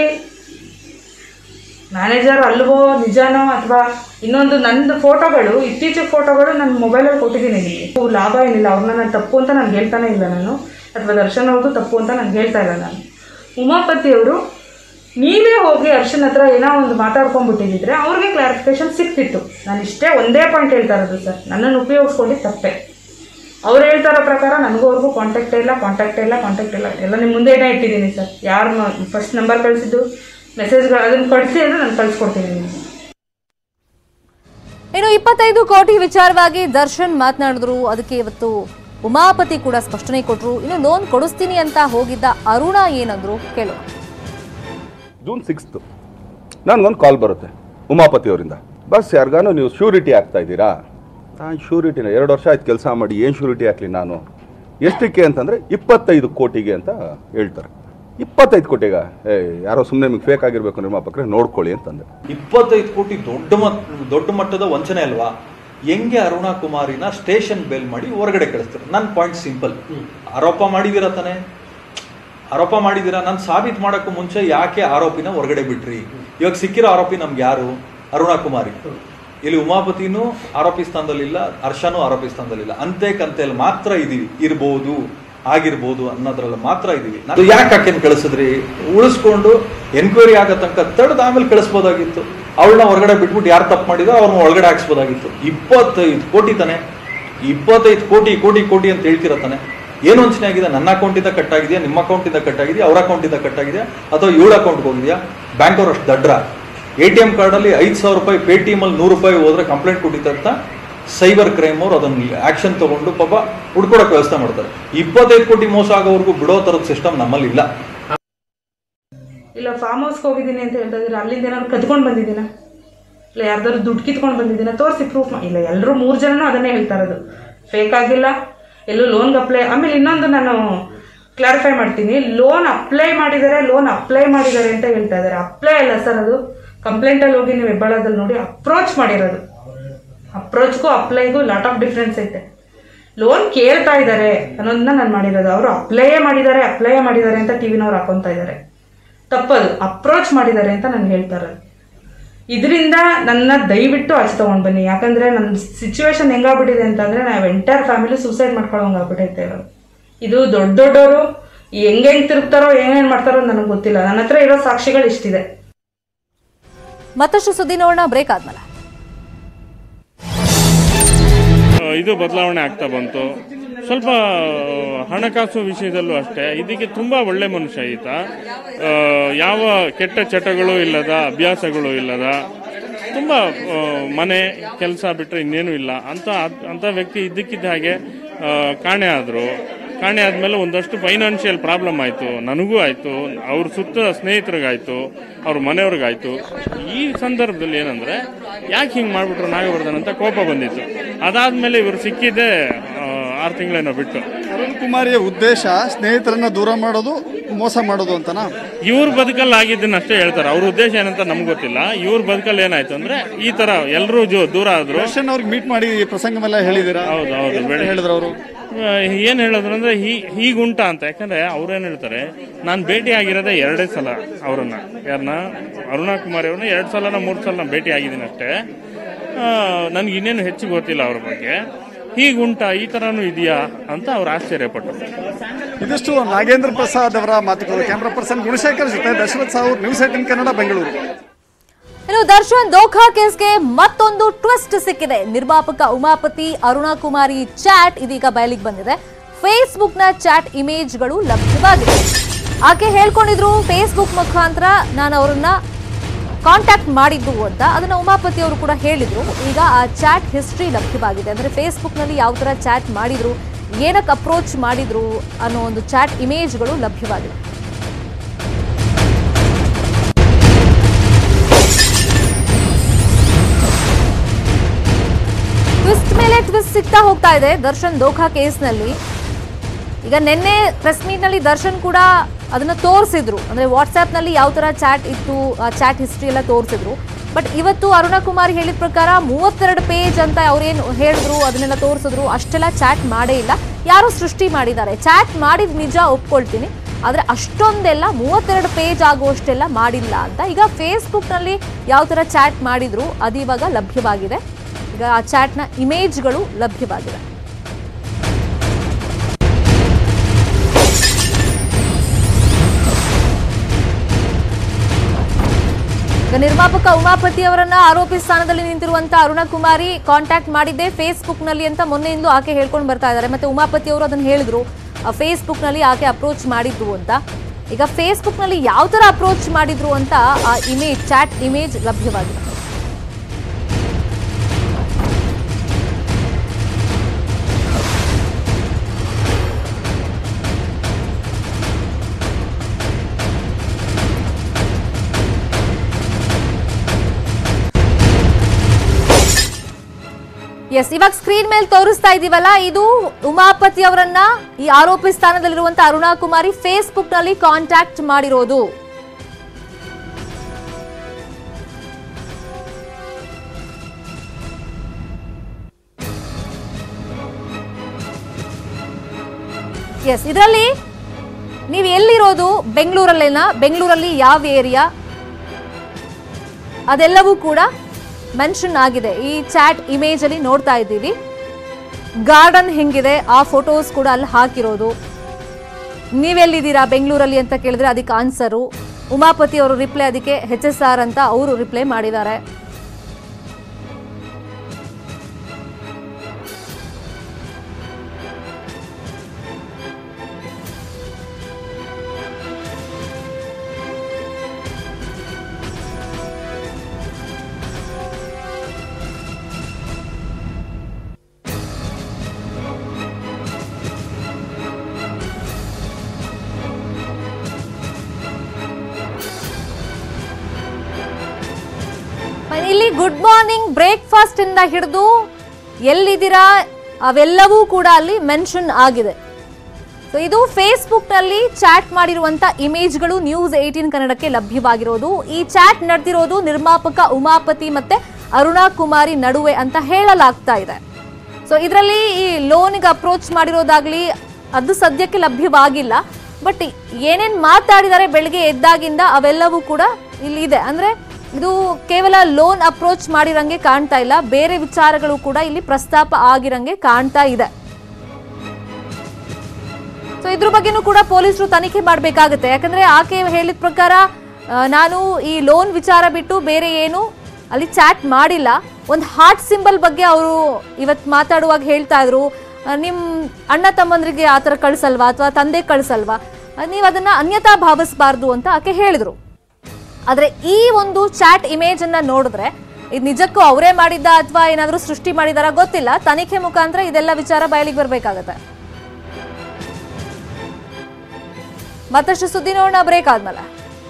ಮ್ಯಾನೇಜರ್ ಅಲ್ವೋ ನಿಜಾನೋ ಅಥವಾ ಇನ್ನೊಂದು ನಂದು ಫೋಟೋಗಳು ಇತ್ತೀಚಿನ ಫೋಟೋಗಳು ನನ್ನ ಮೊಬೈಲಲ್ಲಿ ಕೊಟ್ಟಿದ್ದೀನಿ ನಿಮಗೆ ಇವು ಲಾಭ ಏನಿಲ್ಲ ಅವ್ರನ್ನ ನಾನು ತಪ್ಪು ಅಂತ ನಾನು ಹೇಳ್ತಾನೆ ಇಲ್ಲ ನಾನು ಅಥವಾ ದರ್ಶನ್ ಅವ್ರದ್ದು ತಪ್ಪು ಅಂತ ನಾನು ಹೇಳ್ತಾ ಇಲ್ಲ ನಾನು ಉಮಾಪತಿ ಅವರು ನೀವೇ ಹೋಗಿ ಅರ್ಶನ್ ಹತ್ರ ಏನೋ ಒಂದು ಮಾತಾಡ್ಕೊಂಡ್ಬಿಟ್ಟಿದ್ರೆ ಅವ್ರಿಗೆ ಕ್ಲಾರಿಫಿಕೇಶನ್ ಸಿಕ್ತಿತ್ತು ನಾನು ಇಷ್ಟೇ ಒಂದೇ ಪಾಯಿಂಟ್ ಹೇಳ್ತಾ ಇರೋದು ಸರ್ ನನ್ನನ್ನು ಉಪಯೋಗಿಸ್ಕೊಂಡು ತಪ್ಪೆ ಅವ್ರು ಹೇಳ್ತಾ ಇರೋ ಪ್ರಕಾರ ನನಗೂ ಅವ್ರಿಗೂ ಕಾಂಟ್ಯಾಕ್ಟ್ ಇಲ್ಲ ಕಾಂಟ್ಯಾಕ್ಟ್ ಇಲ್ಲ ಕಾಂಟ್ಯಾಕ್ಟ್ ಇಲ್ಲ ಎಲ್ಲ ನಿಮ್ಮ ಮುಂದೆನೇ ಇಟ್ಟಿದ್ದೀನಿ ಸರ್ ಯಾರು ಫಸ್ಟ್ ನಂಬರ್ ಕಳಿಸಿದ್ದು ಮೆಸೇಜ್ಗಳು ಅದನ್ನು ಕಳಿಸಿ ಅಂದರೆ ನಾನು ಕಳಿಸ್ಕೊಡ್ತೀನಿ ನಿಮಗೆ ಇನ್ನು ಇಪ್ಪತ್ತೈದು ಕೋಟಿ ವಿಚಾರವಾಗಿ ದರ್ಶನ್ ಮಾತನಾಡಿದ್ರು ಅದಕ್ಕೆ ಇವತ್ತು ಉಮಾಪತಿ ಕೂಡ ಸ್ಪಷ್ಟನೆ ಕೊಟ್ರು ಇನ್ನು ಲೋನ್ ಕೊಡಿಸ್ತೀನಿ ಅಂತ ಹೋಗಿದ್ದ ಅರುಣ ಏನಂದ್ರು ಕೇಳೋಣ ಜೂನ್ ಸಿಕ್ಸ್ತು ನನಗೊಂದು ಕಾಲ್ ಬರುತ್ತೆ ಉಮಾಪತಿ ಅವರಿಂದ ಬಸ್ ಯಾರಿಗಾನು ನೀವು ಶ್ಯೂರಿಟಿ ಆಗ್ತಾ ಇದ್ದೀರಾ ನಾನು ಶ್ಯೂರಿಟಿನ ಎರಡು ವರ್ಷ ಆಯ್ತು ಕೆಲಸ ಮಾಡಿ ಏನು ಶ್ಯೂರಿಟಿ ಹಾಕ್ಲಿ ನಾನು ಎಷ್ಟಕ್ಕೆ ಅಂತಂದರೆ ಇಪ್ಪತ್ತೈದು ಕೋಟಿಗೆ ಅಂತ ಹೇಳ್ತಾರೆ ಇಪ್ಪತ್ತೈದು ಕೋಟಿಗ ಏ ಯಾರೋ ಸುಮ್ಮನೆ ನಿಮಗೆ ಫೇಕ್ ಆಗಿರ್ಬೇಕು ನಿರ್ಮಾಪಕರೇ ನೋಡ್ಕೊಳ್ಳಿ ಅಂತಂದೆ ಇಪ್ಪತ್ತೈದು ಕೋಟಿ ದೊಡ್ಡ ಮಟ್ ದೊಡ್ಡ ಮಟ್ಟದ ವಂಚನೆ ಅಲ್ವಾ ಹೆಂಗೆ ಅರುಣಾ ಕುಮಾರಿನ ಸ್ಟೇಷನ್ ಬೇಲ್ ಮಾಡಿ ಹೊರಗಡೆ ಕಳಿಸ್ತಾರೆ ನನ್ನ ಪಾಯಿಂಟ್ ಸಿಂಪಲ್ ಆರೋಪ ಮಾಡಿದಿರ ತಾನೆ ಆರೋಪ ಮಾಡಿದಿರ ನಾನು ಸಾಬೀತು ಮಾಡೋಕ್ಕೂ ಮುಂಚೆ ಯಾಕೆ ಆರೋಪಿನ ಹೊರಗಡೆ ಬಿಟ್ರಿ ಇವಾಗ ಸಿಕ್ಕಿರೋ ಆರೋಪಿ ನಮ್ಗೆ ಯಾರು ಅರುಣಾ ಕುಮಾರಿ ಇಲ್ಲಿ ಉಮಾಪತಿನೂ ಆರೋಪಿ ಸ್ಥಾನದಲ್ಲಿಲ್ಲ ಹರ್ಷನೂ ಆರೋಪಿ ಸ್ಥಾನದಲ್ಲಿಲ್ಲ ಅಂತೆ ಕಂತೆಯಲ್ಲಿ ಮಾತ್ರ ಇದೀವಿ ಇರ್ಬೋದು ಆಗಿರ್ಬೋದು ಅನ್ನೋದ್ರಲ್ಲಿ ಮಾತ್ರ ಇದೀವಿ ನಾನು ಯಾಕೆ ಆಕೆನ ಕಳಿಸಿದ್ರಿ ಉಳಿಸ್ಕೊಂಡು ಎನ್ಕ್ವೈರಿ ಆಗೋ ತನಕ ತಡೆದು ಆಮೇಲೆ ಕಳಿಸ್ಬೋದಾಗಿತ್ತು ಅವಳನ್ನ ಹೊರಗಡೆ ಬಿಟ್ಬಿಟ್ಟು ಯಾರು ತಪ್ಪು ಮಾಡಿದೋ ಅವ್ರನ್ನ ಒಳಗಡೆ ಹಾಕ್ಸ್ಬೋದಾಗಿತ್ತು ಇಪ್ಪತ್ತೈದು ಕೋಟಿ ತಾನೆ ಇಪ್ಪತ್ತೈದು ಕೋಟಿ ಕೋಟಿ ಕೋಟಿ ಅಂತ ಹೇಳ್ತಿರೋ ತಾನೆ ಏನು ವಂಚನೆ ಆಗಿದೆ ನನ್ನ ಅಕೌಂಟಿಂದ ಕಟ್ ಆಗಿದೆಯಾ ನಿಮ್ಮ ಅಕೌಂಟಿಂದ ಕಟ್ ಆಗಿದೆಯಾ ಅವ್ರ ಅಕೌಂಟಿಂದ ಕಟ್ ಆಗಿದೆಯಾ ಅಥವಾ ಇವಳ ಅಕೌಂಟ್ಗೆ ಹೋಗಿದೆಯಾ ಬ್ಯಾಂಕ್ ಅವ್ರು ಅಷ್ಟು ದಡ್ರ ಎ ಟಿ ಎಂ ಕಾರ್ಡಲ್ಲಿ ಐದು ಸಾವಿರ ರೂಪಾಯಿ ಪೇ ಟಿ ಎಮಲ್ಲಿ ನೂರು ರೂಪಾಯಿ ಹೋದ್ರೆ ಕಂಪ್ಲೇಂಟ್ ಕೊಟ್ಟಿದ್ದಂತ ಸೈಬರ್ ಕ್ರೈಮ್ ಅವ್ರು ಅದನ್ನು ಆಕ್ಷನ್ ತಗೊಂಡು ಪಾಪ ಹುಡ್ಕೊಡಕ್ಕೆ ವ್ಯವಸ್ಥೆ ಮಾಡ್ತಾರೆ ಇಪ್ಪತ್ತೈದು ಕೋಟಿ ಮೋಸ ಆಗೋವರೆಗೂ ಬಿಡೋ ಥರದ ಸಿಸ್ಟಮ್ ನಮ್ಮಲ್ಲಿ ಇಲ್ಲ ಇಲ್ಲ ಫಾರ್ಮ್ ಹೌಸ್ಗೆ ಹೋಗಿದ್ದೀನಿ ಅಂತ ಹೇಳ್ತಾ ಇದ್ದೀರಾ ಅಲ್ಲಿಂದ ಏನಾದ್ರು ಕದ್ಕೊಂಡು ಬಂದಿದ್ದೀನ ಇಲ್ಲ ಯಾರ್ದಾದ್ರು ದುಡ್ಡು ಕಿತ್ಕೊಂಡು ಬಂದಿದ್ದೀನ ತೋರಿಸಿ ಪ್ರೂಫ್ ಇಲ್ಲ ಎಲ್ಲರೂ ಮೂರು ಜನನೂ ಅದನ್ನೇ ಹೇಳ್ತಾ ಇರೋದು ಫೇಕ್ ಆಗಿಲ್ಲ ಎಲ್ಲೂ ಲೋನ್ಗೆ ಅಪ್ಲೈ ಆಮೇಲೆ ಇನ್ನೊಂದು ನಾನು ಕ್ಲಾರಿಫೈ ಮಾಡ್ತೀನಿ ಲೋನ್ ಅಪ್ಲೈ ಮಾಡಿದ್ದಾರೆ ಲೋನ್ ಅಪ್ಲೈ ಮಾಡಿದ್ದಾರೆ ಅಂತ ಹೇಳ್ತಾ ಇದ್ದಾರೆ ಅಪ್ಲೈ ಅಲ್ಲ ಸರ್ ಅದು ಕಂಪ್ಲೇಂಟಲ್ಲಿ ಹೋಗಿ ನೀವು ಹೆಬ್ಬಾಳದಲ್ಲಿ ನೋಡಿ ಅಪ್ರೋಚ್ ಮಾಡಿರೋದು ಅಪ್ರೋಚ್ಗೂ ಅಪ್ಲೈಗೂ ಲಾಟ್ ಆಫ್ ಡಿಫ್ರೆನ್ಸ್ ಐತೆ ಲೋನ್ ಕೇಳ್ತಾ ಇದ್ದಾರೆ ಅನ್ನೋದನ್ನ ನಾನು ಮಾಡಿರೋದು ಅವರು ಅಪ್ಲೈಯೇ ಮಾಡಿದ್ದಾರೆ ಅಪ್ಲೈಯೇ ಮಾಡಿದ್ದಾರೆ ಅಂತ ಟಿ ವಿನವ್ರು ಹಾಕೊತಾ ಇದ್ದಾರೆ ತಪ್ಪದು ಅಪ್ರೋಚ್ ಮಾಡಿದ್ದಾರೆ ಅಂತ ನಾನು ಹೇಳ್ತಾ ಇರೋದು ಇದರಿಂದ ನನ್ನ ದಯವಿಟ್ಟು ಆಚೆ ತೊಗೊಂಡು ಬನ್ನಿ ಯಾಕಂದರೆ ನನ್ನ ಸಿಚುವೇಶನ್ ಹೆಂಗಾಗ್ಬಿಟ್ಟಿದೆ ಅಂತಂದರೆ ನಾವು ಎಂಟೈರ್ ಫ್ಯಾಮಿಲಿ ಸೂಸೈಡ್ ಮಾಡ್ಕೊಳ್ಳೋಂಗೆ ಆಗ್ಬಿಟ್ಟೈತೆ ಇರೋದು ಇದು ದೊಡ್ಡ ದೊಡ್ಡವರು ಹೆಂಗೆ ಹೆಂಗೆ ತಿರುಗ್ತಾರೋ ಏನೇನು ಮಾಡ್ತಾರೋ ನನಗೆ ಗೊತ್ತಿಲ್ಲ ನನ್ನ ಹತ್ರ ಇರೋ ಸಾಕ್ಷಿಗಳು ಇಷ್ಟಿದೆ ಮತ್ತಷ್ಟು ಸುದ್ದಿ ನೋಡೋಣ ಬ್ರೇಕ್ ಆದ್ಮೇಲೆ ಇದು ಬದಲಾವಣೆ ಆಗ್ತಾ ಬಂತು ಸ್ವಲ್ಪ ಹಣಕಾಸು ವಿಷಯದಲ್ಲೂ ಅಷ್ಟೇ ಇದಕ್ಕೆ ತುಂಬ ಒಳ್ಳೆ ಮನುಷ್ಯ ಈತ ಆ, ಯಾವ ಕೆಟ್ಟ ಚಟಗಳು ಇಲ್ಲದ ಅಭ್ಯಾಸಗಳು ಇಲ್ಲದ ತುಂಬ ಆ, ಮನೆ ಕೆಲಸ ಬಿಟ್ಟರೆ ಇನ್ನೇನು ಇಲ್ಲ ಅಂತ ಅಂಥ ವ್ಯಕ್ತಿ ಇದ್ದಕ್ಕಿದ್ದ ಹಾಗೆ ಆ, ಕಾಣೆ ಆದರು ಕಾಣೆ ಆದಮೇಲೆ ಒಂದಷ್ಟು ಫೈನಾನ್ಷಿಯಲ್ ಪ್ರಾಬ್ಲಮ್ ಆಯಿತು ನನಗೂ ಆಯಿತು ಅವ್ರ ಸುತ್ತ ಸ್ನೇಹಿತರಿಗಾಯಿತು ಅವ್ರ ಮನೆಯವ್ರಿಗಾಯಿತು ಈ ಸಂದರ್ಭದಲ್ಲಿ ಏನಂದರೆ ಯಾಕೆ ಹಿಂಗೆ ಮಾಡಿಬಿಟ್ರು ನಾಗವರ್ಧನ್ ಅಂತ ಕೋಪ ಬಂದಿತ್ತು ಅದಾದಮೇಲೆ ಇವರು ಸಿಕ್ಕಿದ್ದೆ ಆರು ತಿಂಗಳೇನೋ ಬಿಟ್ಟು ಅರುಣ್ ಕುಮಾರಿಯ ಉದ್ದೇಶ ಸ್ನೇಹಿತರನ್ನ ದೂರ ಮಾಡೋದು ಮೋಸ ಮಾಡೋದು ಅಂತನಾ ಇವ್ರ ಬದುಕಲ್ಲಿ ಆಗಿದ್ದನ್ನ ಅಷ್ಟೇ ಹೇಳ್ತಾರೆ ಅವ್ರ ಉದ್ದೇಶ ಏನಂತ ನಮ್ಗೆ ಗೊತ್ತಿಲ್ಲ ಇವ್ರ ಬದುಕಲ್ಲಿ ಏನಾಯ್ತು ಅಂದ್ರೆ ಈ ತರ ಎಲ್ಲರೂ ಜೋ ದೂರ ಆದ್ರು ದರ್ಶನ್ ಅವ್ರಿಗೆ ಮೀಟ್ ಮಾಡಿ ಈ ಪ್ರಸಂಗ ಮೇಲೆ ಹೇಳಿದ್ದೀರಾ ಹೌದು ಹೌದು ಏನ್ ಬೆಳೆ ಹೇಳಿದ್ರು ಅವರು ಏನ್ ಹೇಳಿದ್ರು ಅಂದ್ರೆ ಹೀ ಹೀಗುಂಟ ಅಂತ ಯಾಕಂದ್ರೆ ಅವ್ರೇನ್ ಹೇಳ್ತಾರೆ ನಾನು ಭೇಟಿ ಆಗಿರೋದೇ ಎರಡೇ ಸಲ ಅವ್ರನ್ನ ಯಾರನ್ನ ಅರುಣಾ ಕುಮಾರಿ ಅವ್ರನ್ನ ಎರಡು ಸಲ ಮೂರು ಸಲ ನಾನು ಭೇಟಿ ಆಗಿದ್ದೀನಿ ಅಷ್ಟೇ ನನ್ಗೆ ಇನ್ನೇನು ಹೆಚ್ಚು ಗೊತ್ತಿಲ್ಲ ಅವ್ರ ಬಗ್ಗೆ ಹೀಗುಂಟ ಈ ತರನೂ ಇದೆಯಾ ಅಂತ ಅವ್ರು ಆಶ್ಚರ್ಯಪಟ್ಟರು ಇದಿಷ್ಟು ನಾಗೇಂದ್ರ ಪ್ರಸಾದ್ ಅವರ ಮಾತುಗಳು ಕ್ಯಾಮ್ರಾ ಪರ್ಸನ್ ಗುಣಶೇಖರ್ ಜೊತೆ ದಶರಥ್ ಸಾವೂರ್ ನ್ಯೂಸ್ ಏಟಿನ್ ಕನ್ನಡ ಬೆಂಗಳೂರು ಇನ್ನು ದರ್ಶನ್ ದೋಖಾ ಕೇಸ್ಗೆ ಮತ್ತೊಂದು ಟ್ವಿಸ್ಟ್ ಸಿಕ್ಕಿದೆ ನಿರ್ಮಾಪಕ ಉಮಾಪತಿ ಅರುಣಾ ಕುಮಾರಿ ಚಾಟ್ ಇದೀಗ ಬಯಲಿಗೆ ಬಂದಿದೆ ಫೇಸ್ಬುಕ್ ನ ಚಾಟ್ ಇಮೇಜ್ಗಳು ಲಭ್ಯವಾಗಿದೆ ಆಕೆ ಹೇಳ್ಕೊಂಡಿದ್ರು ಫೇಸ್ಬುಕ್ ಮುಖಾಂತರ ನಾನು ಅವರನ್ನ ಕಾಂಟ್ಯಾಕ್ಟ್ ಮಾಡಿದ್ದು ಅಂತ ಅದನ್ನ ಉಮಾಪತಿ ಅವರು ಕೂಡ ಹೇಳಿದ್ರು ಈಗ ಆ ಚಾಟ್ ಹಿಸ್ಟ್ರಿ ಲಭ್ಯವಾಗಿದೆ ಅಂದ್ರೆ ಫೇಸ್ಬುಕ್ ನಲ್ಲಿ ಯಾವ ತರ ಚಾಟ್ ಮಾಡಿದ್ರು ಏನಕ್ಕೆ ಅಪ್ರೋಚ್ ಮಾಡಿದ್ರು ಅನ್ನೋ ಒಂದು ಚಾಟ್ ಇಮೇಜ್ಗಳು ಲಭ್ಯವಾಗಿದೆ ಟ್ವಿಸ್ಟ್ ಮೇಲೆ ಟ್ವಿಸ್ಟ್ ಸಿಗ್ತಾ ಹೋಗ್ತಾ ಇದೆ ದರ್ಶನ್ ದೋಖಾ ಕೇಸ್ನಲ್ಲಿ ಈಗ ನಿನ್ನೆ ಪ್ರೆಸ್ ಮೀಟ್ ನಲ್ಲಿ ದರ್ಶನ್ ಕೂಡ ಅದನ್ನ ತೋರಿಸಿದ್ರು ಅಂದ್ರೆ ವಾಟ್ಸ್ಆಪ್ ನಲ್ಲಿ ಯಾವ ತರ ಚಾಟ್ ಇತ್ತು ಆ ಚಾಟ್ ಹಿಸ್ಟ್ರಿ ಎಲ್ಲ ತೋರಿಸಿದ್ರು ಬಟ್ ಇವತ್ತು ಅರುಣ ಕುಮಾರ್ ಹೇಳಿದ ಪ್ರಕಾರ ಮೂವತ್ತೆರಡು ಪೇಜ್ ಅಂತ ಅವ್ರೇನು ಹೇಳಿದ್ರು ಅದನ್ನೆಲ್ಲ ತೋರಿಸಿದ್ರು ಅಷ್ಟೆಲ್ಲ ಚಾಟ್ ಮಾಡೇ ಇಲ್ಲ ಯಾರೋ ಸೃಷ್ಟಿ ಮಾಡಿದ್ದಾರೆ ಚಾಟ್ ಮಾಡಿದ ನಿಜ ಒಪ್ಕೊಳ್ತೀನಿ ಆದ್ರೆ ಅಷ್ಟೊಂದೆಲ್ಲ ಮೂವತ್ತೆರಡು ಪೇಜ್ ಆಗುವಷ್ಟೆಲ್ಲ ಮಾಡಿಲ್ಲ ಅಂತ ಈಗ ಫೇಸ್ಬುಕ್ ನಲ್ಲಿ ಯಾವ ತರ ಚಾಟ್ ಮಾಡಿದ್ರು ಅದು ಇವಾಗ ಲಭ್ಯವಾಗಿದೆ ಈಗ ಆ ಚಾಟ್ನ ಇಮೇಜ್ಗಳು ಲಭ್ಯವಾಗಿದೆ ಈಗ ನಿರ್ಮಾಪಕ ಉಮಾಪತಿ ಅವರನ್ನ ಆರೋಪಿ ಸ್ಥಾನದಲ್ಲಿ ನಿಂತಿರುವಂತ ಅರುಣ ಕುಮಾರಿ ಕಾಂಟ್ಯಾಕ್ಟ್ ಮಾಡಿದ್ದೆ ಫೇಸ್ಬುಕ್ ನಲ್ಲಿ ಅಂತ ಮೊನ್ನೆಯಿಂದ ಆಕೆ ಹೇಳ್ಕೊಂಡು ಬರ್ತಾ ಇದ್ದಾರೆ ಮತ್ತೆ ಉಮಾಪತಿ ಅವರು ಅದನ್ನ ಹೇಳಿದ್ರು ಫೇಸ್ಬುಕ್ ನಲ್ಲಿ ಆಕೆ ಅಪ್ರೋಚ್ ಮಾಡಿದ್ರು ಅಂತ ಈಗ ಫೇಸ್ಬುಕ್ ನಲ್ಲಿ ಯಾವ ತರ ಅಪ್ರೋಚ್ ಮಾಡಿದ್ರು ಅಂತ ಆ ಇಮೇಜ್ ಚಾಟ್ ಇಮೇಜ್ ಲಭ್ಯವಾಗಿದೆ ಎಸ್ ಇವಾಗ ಸ್ಕ್ರೀನ್ ಮೇಲೆ ತೋರಿಸ್ತಾ ಇದೀವಲ್ಲ ಇದು ಉಮಾಪತಿ ಅವರನ್ನ ಈ ಆರೋಪಿ ಸ್ಥಾನದಲ್ಲಿರುವಂತ ಅರುಣಾ ಕುಮಾರಿ ಫೇಸ್ಬುಕ್ ನಲ್ಲಿ ಕಾಂಟ್ಯಾಕ್ಟ್ ಮಾಡಿರೋದು ಎಸ್ ಇದರಲ್ಲಿ ನೀವು ಎಲ್ಲಿರೋದು ಬೆಂಗಳೂರಲ್ಲೇನಾ ಬೆಂಗಳೂರಲ್ಲಿ ಯಾವ ಏರಿಯಾ ಅದೆಲ್ಲವೂ ಕೂಡ ಮೆನ್ಷನ್ ಆಗಿದೆ ಈ ಚಾಟ್ ಇಮೇಜ್ ಅಲ್ಲಿ ನೋಡ್ತಾ ಇದ್ದೀವಿ ಗಾರ್ಡನ್ ಹೆಂಗಿದೆ ಆ ಫೋಟೋಸ್ ಕೂಡ ಅಲ್ಲಿ ಹಾಕಿರೋದು ನೀವೆಲ್ಲಿದ್ದೀರಾ ಬೆಂಗಳೂರಲ್ಲಿ ಅಂತ ಕೇಳಿದ್ರೆ ಅದಕ್ಕೆ ಆನ್ಸರು ಉಮಾಪತಿ ಅವರು ರಿಪ್ಲೈ ಅದಕ್ಕೆ ಹೆಚ್ ಎಸ್ ಆರ್ ಅಂತ ಅವರು ರಿಪ್ಲೈ ಮಾಡಿದ್ದಾರೆ ಇಲ್ಲಿ ಗುಡ್ ಮಾರ್ನಿಂಗ್ ಬ್ರೇಕ್ಫಾಸ್ಟ್ ಇಂದ ಹಿಡಿದು ಎಲ್ಲಿದ್ದೀರಾ ಅವೆಲ್ಲವೂ ಕೂಡ ಅಲ್ಲಿ ಮೆನ್ಷನ್ ಆಗಿದೆ ಸೊ ಇದು ಫೇಸ್ಬುಕ್ ನಲ್ಲಿ ಚಾಟ್ ಮಾಡಿರುವಂತ ಇಮೇಜ್ಗಳು ನ್ಯೂಸ್ ಏಟೀನ್ ಕನ್ನಡಕ್ಕೆ ಲಭ್ಯವಾಗಿರೋದು ಈ ಚಾಟ್ ನಡೆದಿರೋದು ನಿರ್ಮಾಪಕ ಉಮಾಪತಿ ಮತ್ತೆ ಅರುಣಾ ಕುಮಾರಿ ನಡುವೆ ಅಂತ ಹೇಳಲಾಗ್ತಾ ಇದೆ ಸೊ ಇದರಲ್ಲಿ ಈ ಲೋನ್ಗೆ ಅಪ್ರೋಚ್ ಮಾಡಿರೋದಾಗ್ಲಿ ಅದು ಸದ್ಯಕ್ಕೆ ಲಭ್ಯವಾಗಿಲ್ಲ ಬಟ್ ಏನೇನ್ ಮಾತಾಡಿದ್ದಾರೆ ಬೆಳಿಗ್ಗೆ ಎದ್ದಾಗಿಂದ ಅವೆಲ್ಲವೂ ಕೂಡ ಇಲ್ಲಿ ಇದೆ ಅಂದ್ರೆ ಇದು ಕೇವಲ ಲೋನ್ ಅಪ್ರೋಚ್ ಮಾಡಿರಂಗೆ ಕಾಣ್ತಾ ಇಲ್ಲ ಬೇರೆ ವಿಚಾರಗಳು ಕೂಡ ಇಲ್ಲಿ ಪ್ರಸ್ತಾಪ ಆಗಿರಂಗೆ ಕಾಣ್ತಾ ಇದೆ ಸೊ ಇದ್ರ ಬಗ್ಗೆನೂ ಕೂಡ ಪೊಲೀಸರು ತನಿಖೆ ಮಾಡಬೇಕಾಗುತ್ತೆ ಯಾಕಂದ್ರೆ ಆಕೆ ಹೇಳಿದ ಪ್ರಕಾರ ಆ, ನಾನು ಈ ಲೋನ್ ವಿಚಾರ ಬಿಟ್ಟು ಬೇರೆ ಏನು ಅಲ್ಲಿ ಚಾಟ್ ಮಾಡಿಲ್ಲ ಒಂದು ಹಾರ್ಟ್ ಸಿಂಬಲ್ ಬಗ್ಗೆ ಅವರು ಇವತ್ತು ಮಾತಾಡುವಾಗ ಹೇಳ್ತಾ ಇದ್ರು ಆ, ನಿಮ್ ಅಣ್ಣ ತಮ್ಮಂದ್ರಿಗೆ ಆ ಥರ ಕಳ್ಸಲ್ವಾ ಅಥವಾ ತಂದೆ ಕಳ್ಸಲ್ವಾ ನೀವು ಅದನ್ನ ಅನ್ಯತಾ ಭಾವಿಸಬಾರ್ದು ಅಂತ ಆಕೆ ಹೇಳಿದ್ರು ಆದ್ರೆ ಈ ಒಂದು ಚಾಟ್ ಇಮೇಜ್ ಅನ್ನ ನೋಡಿದ್ರೆ ಇದು ನಿಜಕ್ಕೂ ಅವರೇ ಮಾಡಿದ್ದ ಅಥವಾ ಏನಾದ್ರೂ ಸೃಷ್ಟಿ ಮಾಡಿದಾರ ಗೊತ್ತಿಲ್ಲ ತನಿಖೆ ಮುಖಾಂತರ ಇದೆಲ್ಲ ವಿಚಾರ ಬಯಲಿಗೆ ಬರ್ಬೇಕಾಗತ್ತೆ ಮತ್ತಷ್ಟು ಸುದ್ದಿ ನೋಡೋಣ ಬ್ರೇಕ್ ಆದ್ಮೇಲೆ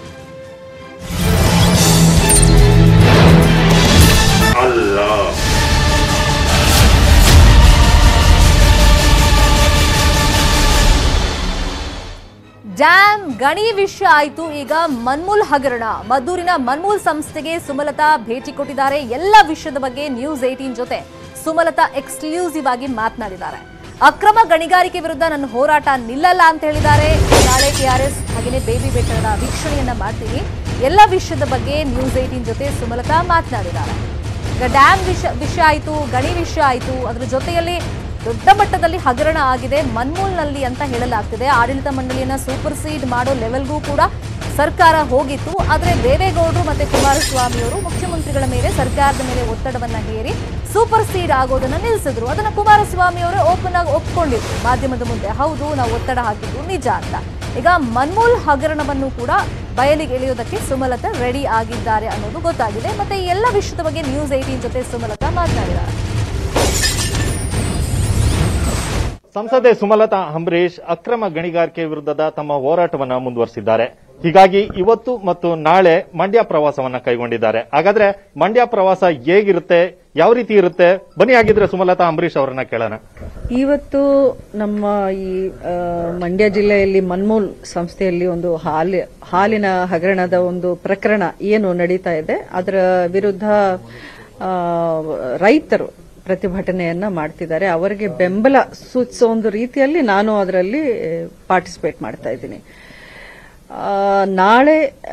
ಡ್ಯಾಮ್ ಗಣಿ ವಿಷಯ ಆಯ್ತು ಈಗ ಮನ್ಮೂಲ್ ಹಗರಣ ಮದ್ದೂರಿನ ಮನ್ಮೂಲ್ ಸಂಸ್ಥೆಗೆ ಸುಮಲತಾ ಭೇಟಿ ಕೊಟ್ಟಿದ್ದಾರೆ ಎಲ್ಲ ವಿಷಯದ ಬಗ್ಗೆ ನ್ಯೂಸ್ ಏಟೀನ್ ಜೊತೆ ಸುಮಲತಾ ಎಕ್ಸ್ಕ್ಲೂಸಿವ್ ಆಗಿ ಮಾತನಾಡಿದ್ದಾರೆ ಅಕ್ರಮ ಗಣಿಗಾರಿಕೆ ವಿರುದ್ಧ ನನ್ನ ಹೋರಾಟ ನಿಲ್ಲಲ್ಲ ಅಂತ ಹೇಳಿದ್ದಾರೆ ನಾಳೆ ಟಿಆರ್ಎಸ್ ಹಾಗೆಯೇ ಬೇಬಿ ಬೆಟ್ಟದ ವೀಕ್ಷಣೆಯನ್ನ ಮಾಡ್ತೀನಿ ಎಲ್ಲ ವಿಷಯದ ಬಗ್ಗೆ ನ್ಯೂಸ್ ಏಟೀನ್ ಜೊತೆ ಸುಮಲತಾ ಮಾತನಾಡಿದ್ದಾರೆ ಈಗ ಡ್ಯಾಮ್ ವಿಷಯ ವಿಷಯ ಆಯಿತು ಗಣಿ ವಿಷಯ ಆಯಿತು ಅದರ ಜೊತೆಯಲ್ಲಿ ದೊಡ್ಡ ಮಟ್ಟದಲ್ಲಿ ಹಗರಣ ಆಗಿದೆ ಮನ್ಮೂಲ್ನಲ್ಲಿ ಅಂತ ಹೇಳಲಾಗ್ತಿದೆ ಆಡಳಿತ ಮಂಡಳಿಯನ್ನ ಸೂಪರ್ ಸೀಡ್ ಮಾಡೋ ಲೆವೆಲ್ಗೂ ಕೂಡ ಸರ್ಕಾರ ಹೋಗಿತ್ತು ಆದರೆ ದೇವೇಗೌಡರು ಮತ್ತೆ ಕುಮಾರಸ್ವಾಮಿ ಅವರು ಮುಖ್ಯಮಂತ್ರಿಗಳ ಮೇಲೆ ಸರ್ಕಾರದ ಮೇಲೆ ಒತ್ತಡವನ್ನ ಹೇರಿ ಸೂಪರ್ ಸೀಡ್ ಆಗೋದನ್ನ ನಿಲ್ಲಿಸಿದ್ರು ಅದನ್ನ ಕುಮಾರಸ್ವಾಮಿ ಅವರು ಓಪನ್ ಆಗಿ ಒಪ್ಕೊಂಡಿದ್ರು ಮಾಧ್ಯಮದ ಮುಂದೆ ಹೌದು ನಾವು ಒತ್ತಡ ಹಾಕಿದ್ದು ನಿಜ ಅಂತ ಈಗ ಮನ್ಮೂಲ್ ಹಗರಣವನ್ನು ಕೂಡ ಬಯಲಿಗೆ ಎಳೆಯೋದಕ್ಕೆ ಸುಮಲತಾ ರೆಡಿ ಆಗಿದ್ದಾರೆ ಅನ್ನೋದು ಗೊತ್ತಾಗಿದೆ ಮತ್ತೆ ಈ ಎಲ್ಲ ವಿಷಯದ ಬಗ್ಗೆ ನ್ಯೂಸ್ ಏಟೀನ್ ಜೊತೆ ಸುಮಲತಾ ಮಾತನಾಡಿದ್ದಾರೆ ಸಂಸದೆ ಸುಮಲತಾ ಅಂಬರೀಶ್ ಅಕ್ರಮ ಗಣಿಗಾರಿಕೆ ವಿರುದ್ಧದ ತಮ್ಮ ಹೋರಾಟವನ್ನ ಮುಂದುವರೆಸಿದ್ದಾರೆ ಹೀಗಾಗಿ ಇವತ್ತು ಮತ್ತು ನಾಳೆ ಮಂಡ್ಯ ಪ್ರವಾಸವನ್ನ ಕೈಗೊಂಡಿದ್ದಾರೆ ಹಾಗಾದ್ರೆ ಮಂಡ್ಯ ಪ್ರವಾಸ ಹೇಗಿರುತ್ತೆ ಯಾವ ರೀತಿ ಇರುತ್ತೆ ಬನ್ನಿ ಆಗಿದ್ರೆ ಸುಮಲತಾ ಅಂಬರೀಶ್ ಅವರನ್ನ ಕೇಳೋಣ ಇವತ್ತು ನಮ್ಮ ಈ ಆ, ಮಂಡ್ಯ ಜಿಲ್ಲೆಯಲ್ಲಿ ಮನ್ಮೂಲ್ ಸಂಸ್ಥೆಯಲ್ಲಿ ಒಂದು ಹಾಲಿ ಹಾಲಿನ ಹಗರಣದ ಒಂದು ಪ್ರಕರಣ ಏನು ನಡೀತಾ ಇದೆ ಅದರ ವಿರುದ್ಧ ಆ, ರೈತರು ಪ್ರತಿಭಟನೆಯನ್ನ ಮಾಡ್ತಿದ್ದಾರೆ ಅವರಿಗೆ ಬೆಂಬಲ ಸೂಚಿಸೋ ಒಂದು ರೀತಿಯಲ್ಲಿ ನಾನು ಅದರಲ್ಲಿ ಪಾರ್ಟಿಸಿಪೇಟ್ ಮಾಡ್ತಾ ಇದ್ದೀನಿ ಆ, ನಾಳೆ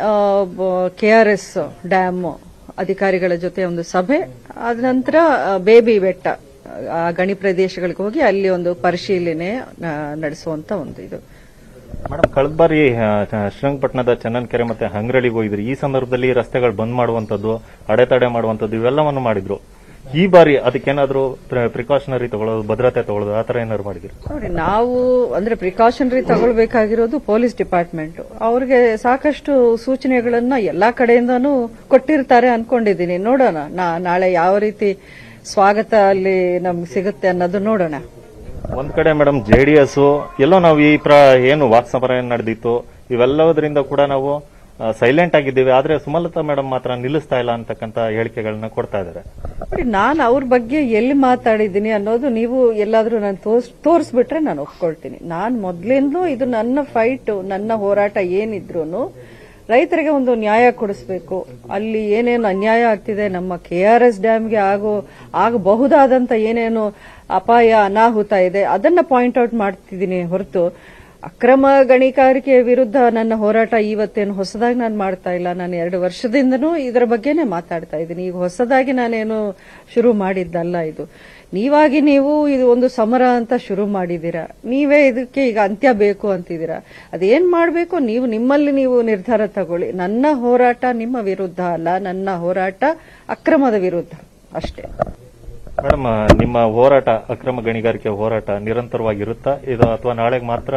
ಕೆ ಆರ್ ಎಸ್ ಡ್ಯಾಮ್ ಅಧಿಕಾರಿಗಳ ಜೊತೆ ಒಂದು ಸಭೆ ಆದ ನಂತರ ಆ, ಬೇಬಿ ಬೆಟ್ಟ ಆ ಗಣಿ ಪ್ರದೇಶಗಳಿಗೆ ಹೋಗಿ ಅಲ್ಲಿ ಒಂದು ಪರಿಶೀಲನೆ ಆ, ನಡೆಸುವಂತ ಒಂದು ಇದು ಮೇಡಮ್ ಕಳೆದ ಬಾರಿ ಆ, ಚ- ಶ್ರೀರಂಗಪಟ್ಟಣದ ಚನ್ನನ್ಕೆರೆ ಮತ್ತೆ ಹಂಗ್ರಳಿಗೆ ಹೋಗಿದ್ರು ಈ ಸಂದರ್ಭದಲ್ಲಿ ರಸ್ತೆಗಳು ಬಂದ್ ಮಾಡುವಂತದ್ದು ಅಡೆತಡೆ ಮಾಡುವಂತದ್ದು ಇವೆಲ್ಲವನ್ನು ಮಾಡಿದ್ರು ಈ ಬಾರಿ ಅದಕ್ಕೇನಾದ್ರೂ ಪ್ರಿಕಾಷನರಿ ತಗೊಳ್ಳೋದು ಭದ್ರತೆ ತಗೊಳ್ಳೋದು ಆ ತರ ಏನಾದ್ರು ಮಾಡಿದ್ರು ನೋಡಿ ನಾವು ಅಂದ್ರೆ ಪ್ರಿಕಾಷನರಿ ತಗೊಳ್ಬೇಕಾಗಿರೋದು ಪೊಲೀಸ್ ಡಿಪಾರ್ಟ್ಮೆಂಟ್ ಅವ್ರಿಗೆ ಸಾಕಷ್ಟು ಸೂಚನೆಗಳನ್ನ ಎಲ್ಲಾ ಕಡೆಯಿಂದಾನು ಕೊಟ್ಟಿರ್ತಾರೆ ಅನ್ಕೊಂಡಿದ್ದೀನಿ ನೋಡೋಣ ನಾ- ನಾಳೆ ಯಾವ ರೀತಿ ಸ್ವಾಗತ ಅಲ್ಲಿ ನಮ್ಗೆ ಸಿಗುತ್ತೆ ಅನ್ನೋದು ನೋಡೋಣ ಒಂದ್ ಕಡೆ ಮೇಡಮ್ ಜೆಡಿಎಸ್ ಎಲ್ಲೋ ನಾವು ಈ ಪ್ರ ಏನು ವಾಕ್ಸಮರ ಏನ್ ನಡೆದಿತ್ತು ಇವೆಲ್ಲದರಿಂದ ಕೂಡ ನಾವು ಸೈಲೆಂಟ್ ಆಗಿದ್ದೀವಿ ಆದ್ರೆ ಸುಮಲತಾ ಮೇಡಮ್ ಮಾತ್ರ ನಿಲ್ಲಿಸ್ತಾ ಇಲ್ಲ ಅಂತಕ್ಕಂತ ಹೇಳಿಕೆಗಳನ್ನ ಕೊಡ್ತಾ ಇದ್ದಾರೆ ನೋಡಿ ನಾನು ಅವ್ರ ಬಗ್ಗೆ ಎಲ್ಲಿ ಮಾತಾಡಿದ್ದೀನಿ ಅನ್ನೋದು ನೀವು ಎಲ್ಲಾದ್ರೂ ನಾನು ತೋರ್ಸ್ ತೋರಿಸ್ಬಿಟ್ರೆ ನಾನು ಒಪ್ಕೊಳ್ತೀನಿ ನಾನು ಮೊದ್ಲಿಂದಲೂ ಇದು ನನ್ನ ಫೈಟ್ ನನ್ನ ಹೋರಾಟ ಏನಿದ್ರು ರೈತರಿಗೆ ಒಂದು ನ್ಯಾಯ ಕೊಡಿಸ್ಬೇಕು ಅಲ್ಲಿ ಏನೇನು ಅನ್ಯಾಯ ಆಗ್ತಿದೆ ನಮ್ಮ ಕೆ ಆರ್ ಎಸ್ ಡ್ಯಾಮ್ಗೆ ಆಗೋ ಆಗಬಹುದಾದಂತ ಏನೇನು ಅಪಾಯ ಅನಾಹುತ ಇದೆ ಅದನ್ನ ಪಾಯಿಂಟ್ ಔಟ್ ಮಾಡ್ತಿದ್ದೀನಿ ಹೊರತು ಅಕ್ರಮ ಗಣಿಗಾರಿಕೆ ವಿರುದ್ಧ ನನ್ನ ಹೋರಾಟ ಇವತ್ತೇನು ಹೊಸದಾಗಿ ನಾನು ಮಾಡ್ತಾ ಇಲ್ಲ ನಾನು ಎರಡು ವರ್ಷದಿಂದನೂ ಇದರ ಬಗ್ಗೆನೇ ಮಾತಾಡ್ತಾ ಇದ್ದೀನಿ ಈಗ ಹೊಸದಾಗಿ ನಾನೇನು ಶುರು ಮಾಡಿದ್ದಲ್ಲ ಇದು ನೀವಾಗಿ ನೀವು ಇದು ಒಂದು ಸಮರ ಅಂತ ಶುರು ಮಾಡಿದ್ದೀರಾ ನೀವೇ ಇದಕ್ಕೆ ಈಗ ಅಂತ್ಯ ಬೇಕು ಅಂತಿದ್ದೀರಾ ಅದೇನ್ ಮಾಡಬೇಕು ನೀವು ನಿಮ್ಮಲ್ಲಿ ನೀವು ನಿರ್ಧಾರ ತಗೊಳ್ಳಿ ನನ್ನ ಹೋರಾಟ ನಿಮ್ಮ ವಿರುದ್ಧ ಅಲ್ಲ ನನ್ನ ಹೋರಾಟ ಅಕ್ರಮದ ವಿರುದ್ಧ ಅಷ್ಟೇ ಮೇಡಮ್ ನಿಮ್ಮ ಹೋರಾಟ ಅಕ್ರಮ ಗಣಿಗಾರಿಕೆ ಹೋರಾಟ ನಿರಂತರವಾಗಿರುತ್ತಾ ಇದು ಅಥವಾ ನಾಳೆಗೆ ಮಾತ್ರ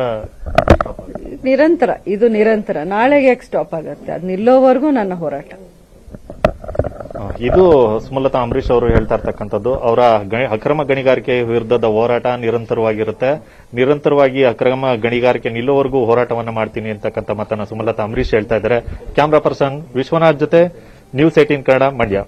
ನಿರಂತರ ಇದು ನಿರಂತರ ನಾಳೆಗೆ ಯಾಕೆ ಸ್ಟಾಪ್ ಆಗತ್ತೆ ಅದು ನಿಲ್ಲೋವರೆಗೂ ನನ್ನ ಹೋರಾಟ ಆ, ಇದು ಸುಮಲತಾ ಅಂಬರೀಶ್ ಅವರು ಹೇಳ್ತಾ ಇರ್ತಕ್ಕಂಥದ್ದು ಅವರ ಗಣಿ- ಅಕ್ರಮ ಗಣಿಗಾರಿಕೆ ವಿರುದ್ಧದ ಹೋರಾಟ ನಿರಂತರವಾಗಿರುತ್ತೆ ನಿರಂತರವಾಗಿ ಅಕ್ರಮ ಗಣಿಗಾರಿಕೆ ನಿಲ್ಲುವವರೆಗೂ ಹೋರಾಟವನ್ನ ಮಾಡ್ತೀನಿ ಅಂತಕ್ಕಂಥ ಮಾತನ್ನ ಸುಮಲತಾ ಅಂಬರೀಶ್ ಹೇಳ್ತಾ ಇದ್ದಾರೆ ಕ್ಯಾಮ್ರಾ ಪರ್ಸನ್ ವಿಶ್ವನಾಥ್ ಜೊತೆ news eighteen Kannada Mandya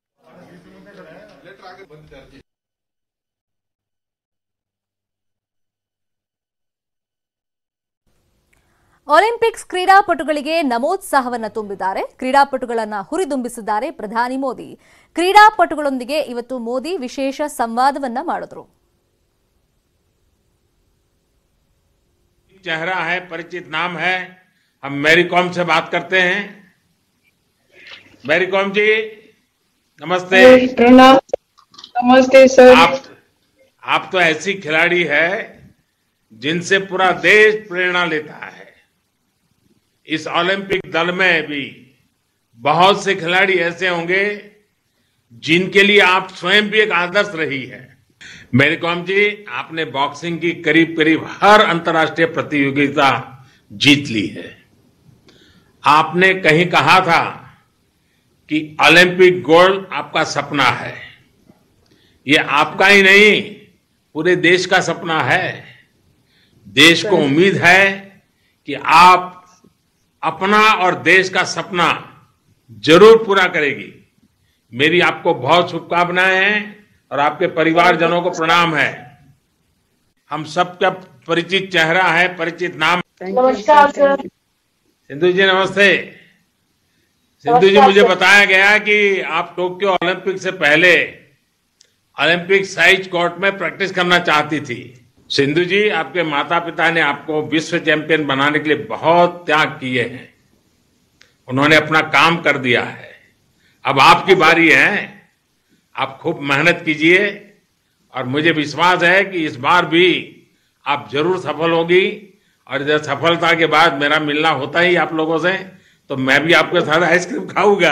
Olympics ಕ್ರೀಡಾಪಟುಗಳಿಗೆ ನಮೋತ್ಸಾಹವನ್ನ ತುಂಬಿದ್ದಾರೆ ಕ್ರೀಡಾಪಟುಗಳನ್ನ ಹುರಿದುಂಬಿಸಿದ್ದಾರೆ ಪ್ರಧಾನಿ ಮೋದಿ ಕ್ರೀಡಾಪಟುಗಳೊಂದಿಗೆ ಇವತ್ತು ಮೋದಿ ವಿಶೇಷ ಸಂವಾದವನ್ನ ಮಾಡಿದ್ರು चेहरा है परिचित नाम है हम मैरी कॉम से बात करते हैं मैरी कॉम जी नमस्ते प्रणाम नमस्ते सर आप आप तो ऐसी खिलाड़ी है जिनसे पूरा देश प्रेरणा लेता है इस ओलंपिक दल में भी बहुत से खिलाड़ी ऐसे होंगे जिनके लिए आप स्वयं भी एक आदर्श रही है मेरी कॉम जी आपने बॉक्सिंग की करीब करीब हर अंतर्राष्ट्रीय प्रतियोगिता जीत ली है आपने कहीं कहा था कि ओलंपिक गोल्ड आपका सपना है ये आपका ही नहीं पूरे देश का सपना है देश को उम्मीद है कि आप अपना और देश का सपना जरूर पूरा करेगी मेरी आपको बहुत शुभकामनाएं हैं और आपके परिवारजनों को प्रणाम है हम सबका परिचित चेहरा है परिचित नाम नमस्कार सर सिंधु जी नमस्ते सिंधु जी मुझे बताया गया कि आप टोक्यो ओलंपिक से पहले ओलंपिक साइज कोर्ट में प्रैक्टिस करना चाहती थी सिंधु जी आपके माता पिता ने आपको विश्व चैंपियन बनाने के लिए बहुत त्याग किए हैं उन्होंने अपना काम कर दिया है अब आपकी बारी है आप खूब मेहनत कीजिए और मुझे विश्वास है कि इस बार भी आप जरूर सफल होगी और जब सफलता के बाद मेरा मिलना होता ही आप लोगों से तो मैं भी आपके साथ आइसक्रीम खाऊंगा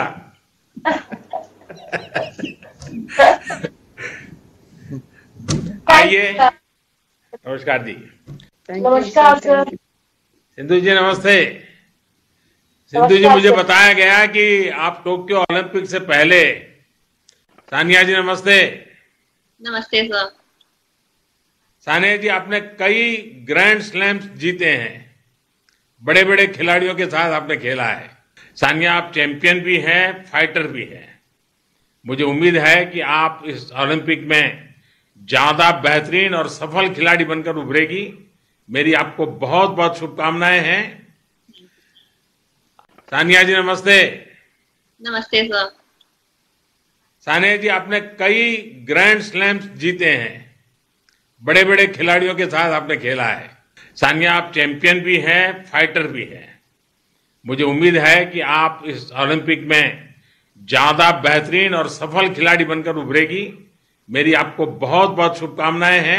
आइए नमस्कार जी नमस्कार सर सिंधु जी नमस्ते सिंधु जी मुझे बताया गया कि आप टोक्यो ओलंपिक से पहले सानिया जी नमस्ते नमस्ते सर सानिया जी आपने कई ग्रैंड स्लैम्स जीते हैं बड़े बड़े खिलाड़ियों के साथ आपने खेला है सानिया आप चैंपियन भी हैं फाइटर भी हैं मुझे उम्मीद है कि आप इस ओलंपिक में ज्यादा बेहतरीन और सफल खिलाड़ी बनकर उभरेगी मेरी आपको बहुत बहुत शुभकामनाएं हैं सानिया जी नमस्ते नमस्ते सर सानिया जी आपने कई ग्रैंड स्लैम्स जीते हैं बड़े बड़े खिलाड़ियों के साथ आपने खेला है सानिया आप चैंपियन भी हैं फाइटर भी हैं मुझे उम्मीद है कि आप इस ओलंपिक में ज्यादा बेहतरीन और सफल खिलाड़ी बनकर उभरेगी मेरी आपको बहुत बहुत शुभकामनाएं हैं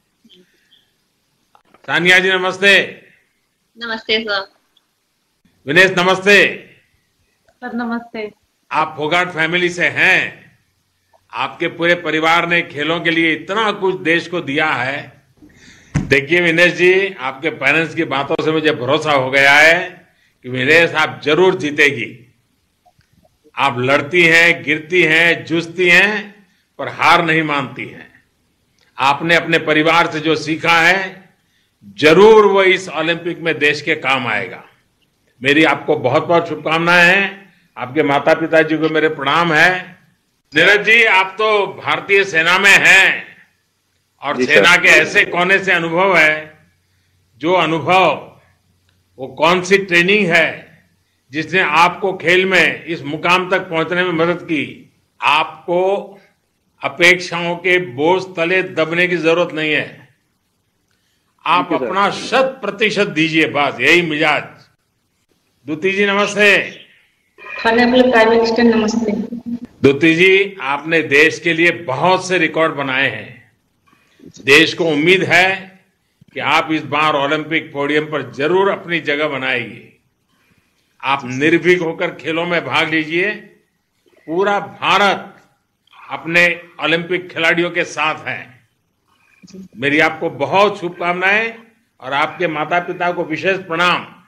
सानिया जी नमस्ते नमस्ते सर विनेश नमस्ते सर नमस्ते आप फोगाट फैमिली से हैं आपके पूरे परिवार ने खेलों के लिए इतना कुछ देश को दिया है देखिए विनेश जी आपके पेरेंट्स की बातों से मुझे भरोसा हो गया है कि विनेश आप जरूर जीतेगी आप लड़ती हैं गिरती हैं जूझती हैं पर हार नहीं मानती हैं आपने अपने परिवार से जो सीखा है जरूर वो इस ओलंपिक में देश के काम आएगा मेरी आपको बहुत बहुत शुभकामनाएं हैं आपके माता पिता जी को मेरे प्रणाम है नीरज जी आप तो भारतीय सेना में हैं और जी, सेना सर। के ऐसे कोने से अनुभव है जो अनुभव वो कौन सी ट्रेनिंग है जिसने आपको खेल में इस मुकाम तक पहुंचने में मदद की आपको अपेक्षाओं के बोझ तले दबने की जरूरत नहीं है आप ठीक है, सर। अपना शत प्रतिशत दीजिए बस यही मिजाज दूती जी नमस्ते खानेबल प्राइम मिनिस्टर नमस्ते दूती जी आपने देश के लिए बहुत से रिकॉर्ड बनाए हैं देश को उम्मीद है कि आप इस बार ओलंपिक पोडियम पर जरूर अपनी जगह बनाएंगे आप निर्भीक होकर खेलों में भाग लीजिए पूरा भारत अपने ओलंपिक खिलाड़ियों के साथ है मेरी आपको बहुत शुभकामनाएं और आपके माता पिता को विशेष प्रणाम